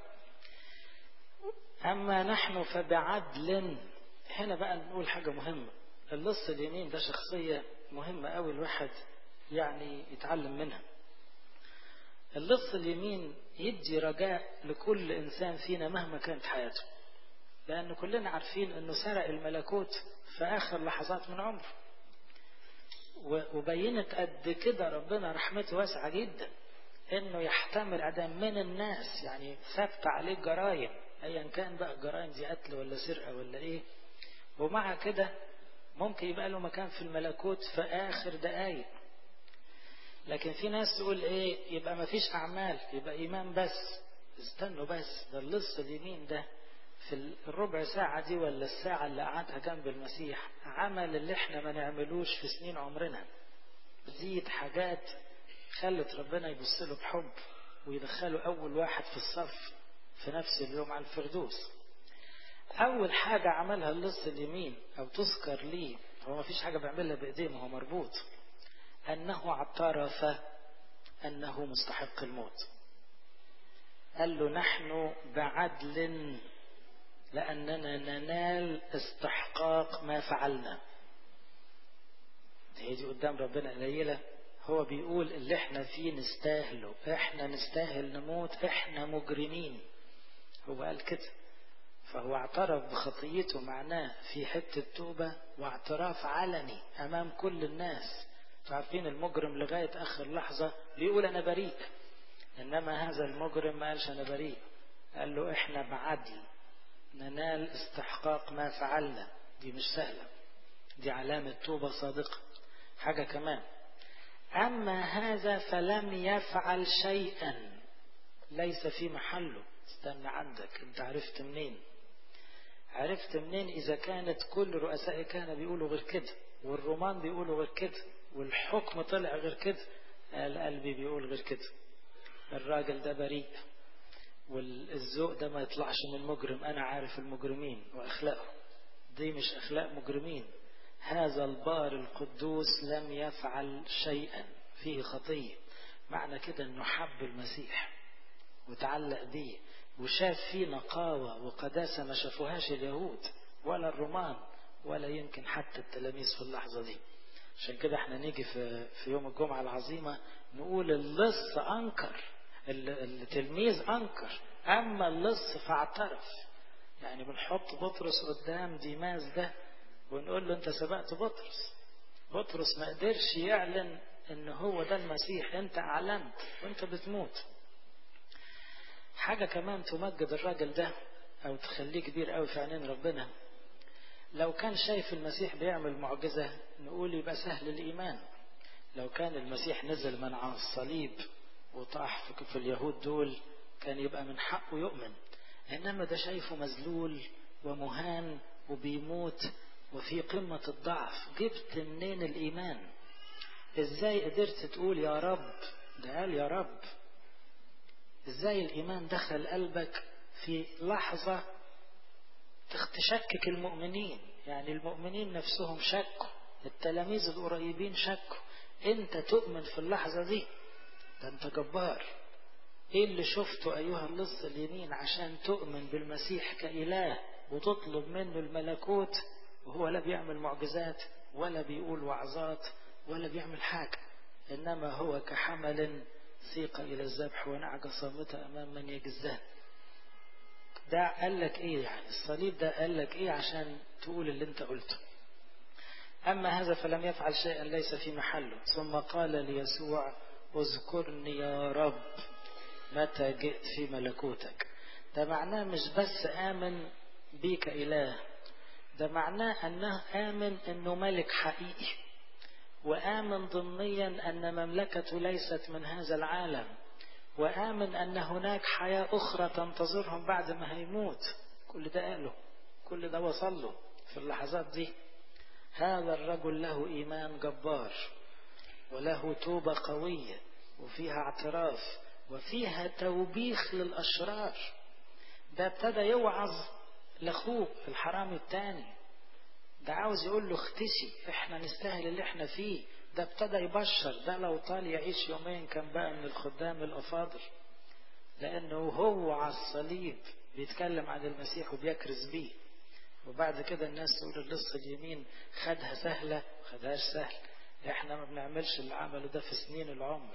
أما نحن فبعدل هنا بقى نقول حاجة مهمة اللص اليمين ده شخصية مهمة أوي الواحد يعني يتعلم منها اللص اليمين يدي رجاء لكل إنسان فينا مهما كانت حياته لأن كلنا عارفين أنه سرق الملكوت في آخر لحظات من عمره وبينت قد كده ربنا رحمته واسعة جدا انه يحتمل ادم من الناس يعني ثبت عليه جرايم ايا كان بقى الجرايم دي قتل ولا سرقه ولا ايه ومع كده ممكن يبقى له مكان في الملكوت في اخر دقايق لكن في ناس تقول ايه يبقى ما فيش اعمال يبقى ايمان بس استنوا بس ده اللص اليمين ده في الربع ساعة دي ولا الساعة اللي قعدها جنب المسيح عمل اللي احنا ما نعملوش في سنين عمرنا زيد حاجات خلت ربنا يبص له بحب ويدخله أول واحد في الصف في نفس اليوم على الفردوس أول حاجة عملها اللص اليمين أو تذكر ليه هو ما فيش حاجة بيعملها بإيديه ما هو مربوط أنه اعترف أنه مستحق الموت قال له نحن بعدل لأننا ننال استحقاق ما فعلنا هي دي قدام ربنا قليلة هو بيقول اللي احنا فيه نستاهله احنا نستاهل نموت احنا مجرمين هو قال كده فهو اعترف بخطيته معناه في حتة توبة واعتراف علني أمام كل الناس عارفين المجرم لغاية آخر لحظة بيقول أنا بريء إنما هذا المجرم ما قالش أنا بريء قال له إحنا بعدل ننال استحقاق ما فعلنا دي مش سهلة دي علامة توبة صادقة حاجة كمان أما هذا فلم يفعل شيئا ليس في محله استنى عندك انت عرفت منين عرفت منين إذا كانت كل رؤساء كان بيقولوا غير كده والرومان بيقولوا غير كده والحكم طلع غير كده قال قلبي بيقول غير كده الراجل ده بريء والذوق ده ما يطلعش من المجرم أنا عارف المجرمين وأخلاقه دي مش أخلاق مجرمين هذا البار القدوس لم يفعل شيئا فيه خطية معنى كده أنه حب المسيح وتعلق بيه وشاف فيه نقاوة وقداسة ما شافوهاش اليهود ولا الرومان ولا يمكن حتى التلاميذ في اللحظة دي عشان كده احنا نيجي في, في يوم الجمعة العظيمة نقول اللص أنكر التلميذ أنكر أما اللص فاعترف يعني بنحط بطرس قدام ديماس ده ونقول له أنت سبقت بطرس بطرس ما قدرش يعلن ان هو ده المسيح انت اعلنت وانت بتموت حاجة كمان تمجد الراجل ده او تخليه كبير قوي في عينين ربنا لو كان شايف المسيح بيعمل معجزة نقول يبقى سهل الإيمان لو كان المسيح نزل من على الصليب وطاح في اليهود دول كان يبقى من حقه يؤمن إنما ده شايفه مذلول ومهان وبيموت وفي قمة الضعف جبت منين الإيمان إزاي قدرت تقول يا رب ده قال يا رب إزاي الإيمان دخل قلبك في لحظة تشكك المؤمنين يعني المؤمنين نفسهم شكوا التلاميذ القريبين شكوا انت تؤمن في اللحظة دي ده انت جبار ايه اللي شفته ايها اللص اليمين عشان تؤمن بالمسيح كإله وتطلب منه الملكوت وهو لا بيعمل معجزات ولا بيقول وعظات ولا بيعمل حاجة انما هو كحمل سيق الى الذبح ونعجة صامتة امام من يجزاه ده قال لك ايه يعني الصليب ده قال لك ايه عشان تقول اللي انت قلته اما هذا فلم يفعل شيئا ليس في محله ثم قال ليسوع اذكرني يا رب متى جئت في ملكوتك ده معناه مش بس امن بيك اله ده معناه انه امن انه ملك حقيقي وامن ضمنيا ان مملكته ليست من هذا العالم وآمن أن هناك حياة أخرى تنتظرهم بعد ما هيموت كل ده قاله كل ده وصل له في اللحظات دي هذا الرجل له إيمان جبار وله توبة قوية وفيها اعتراف وفيها توبيخ للأشرار ده ابتدى يوعظ لأخوه الحرامي التاني ده عاوز يقول له اختشي احنا نستاهل اللي احنا فيه ده ابتدى يبشر ده لو طال يعيش يومين كان بقى من الخدام الأفاضل لأنه هو على الصليب بيتكلم عن المسيح وبيكرز بيه وبعد كده الناس تقول اللص اليمين خدها سهلة خدهاش سهل احنا ما بنعملش اللي عمله ده في سنين العمر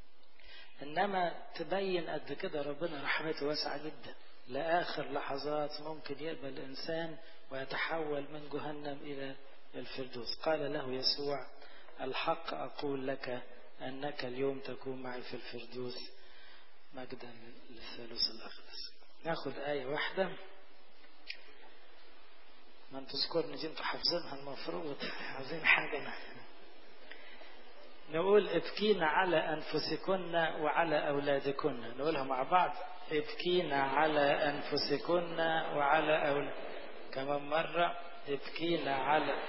انما تبين قد كده ربنا رحمته واسعة جدا لآخر لحظات ممكن يقبل الإنسان ويتحول من جهنم إلى الفردوس قال له يسوع الحق أقول لك أنك اليوم تكون معي في الفردوس مجدا للثالوث الأقدس ناخد آية واحدة من تذكرني دي انتوا حافظينها المفروض عايزين حاجة نقول ابكينا على أنفسكن وعلى أولادكن نقولها مع بعض ابكينا على أنفسكن وعلى أولاد كمان مرة ابكينا على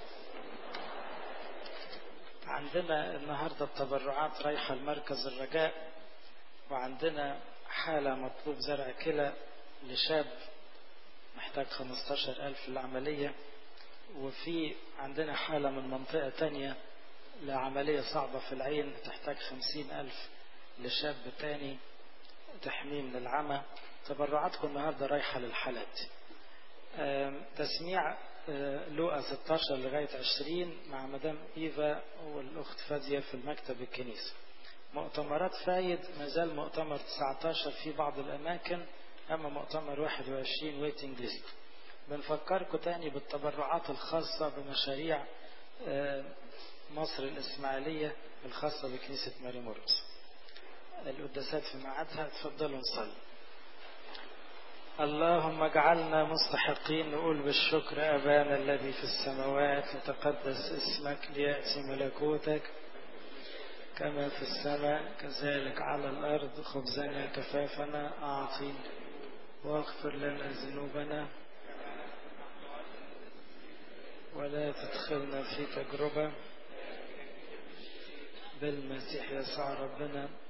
عندنا النهاردة التبرعات رايحة لمركز الرجاء وعندنا حالة مطلوب زرع كلى لشاب محتاج 15 ألف للعملية وفي عندنا حالة من منطقة تانية لعملية صعبة في العين تحتاج 50 ألف لشاب تاني تحميه من العمى تبرعاتكم النهاردة رايحة للحالات تسميع لوقا 16 لغاية 20 مع مدام إيفا والأخت فادية في المكتب الكنيسة مؤتمرات فايد مازال مؤتمر 19 في بعض الأماكن أما مؤتمر 21 ويتنج ليست بنفكركم تاني بالتبرعات الخاصة بمشاريع مصر الإسماعيلية الخاصة بكنيسة ماري مورمس القداسات في ميعادها تفضلوا نصلي اللهم اجعلنا مستحقين نقول بالشكر أبانا الذي في السماوات يتقدس اسمك ليأتي ملكوتك كما في السماء كذلك على الأرض خبزنا كفافنا أعطينا واغفر لنا ذنوبنا ولا تدخلنا في تجربة بالمسيح يسوع ربنا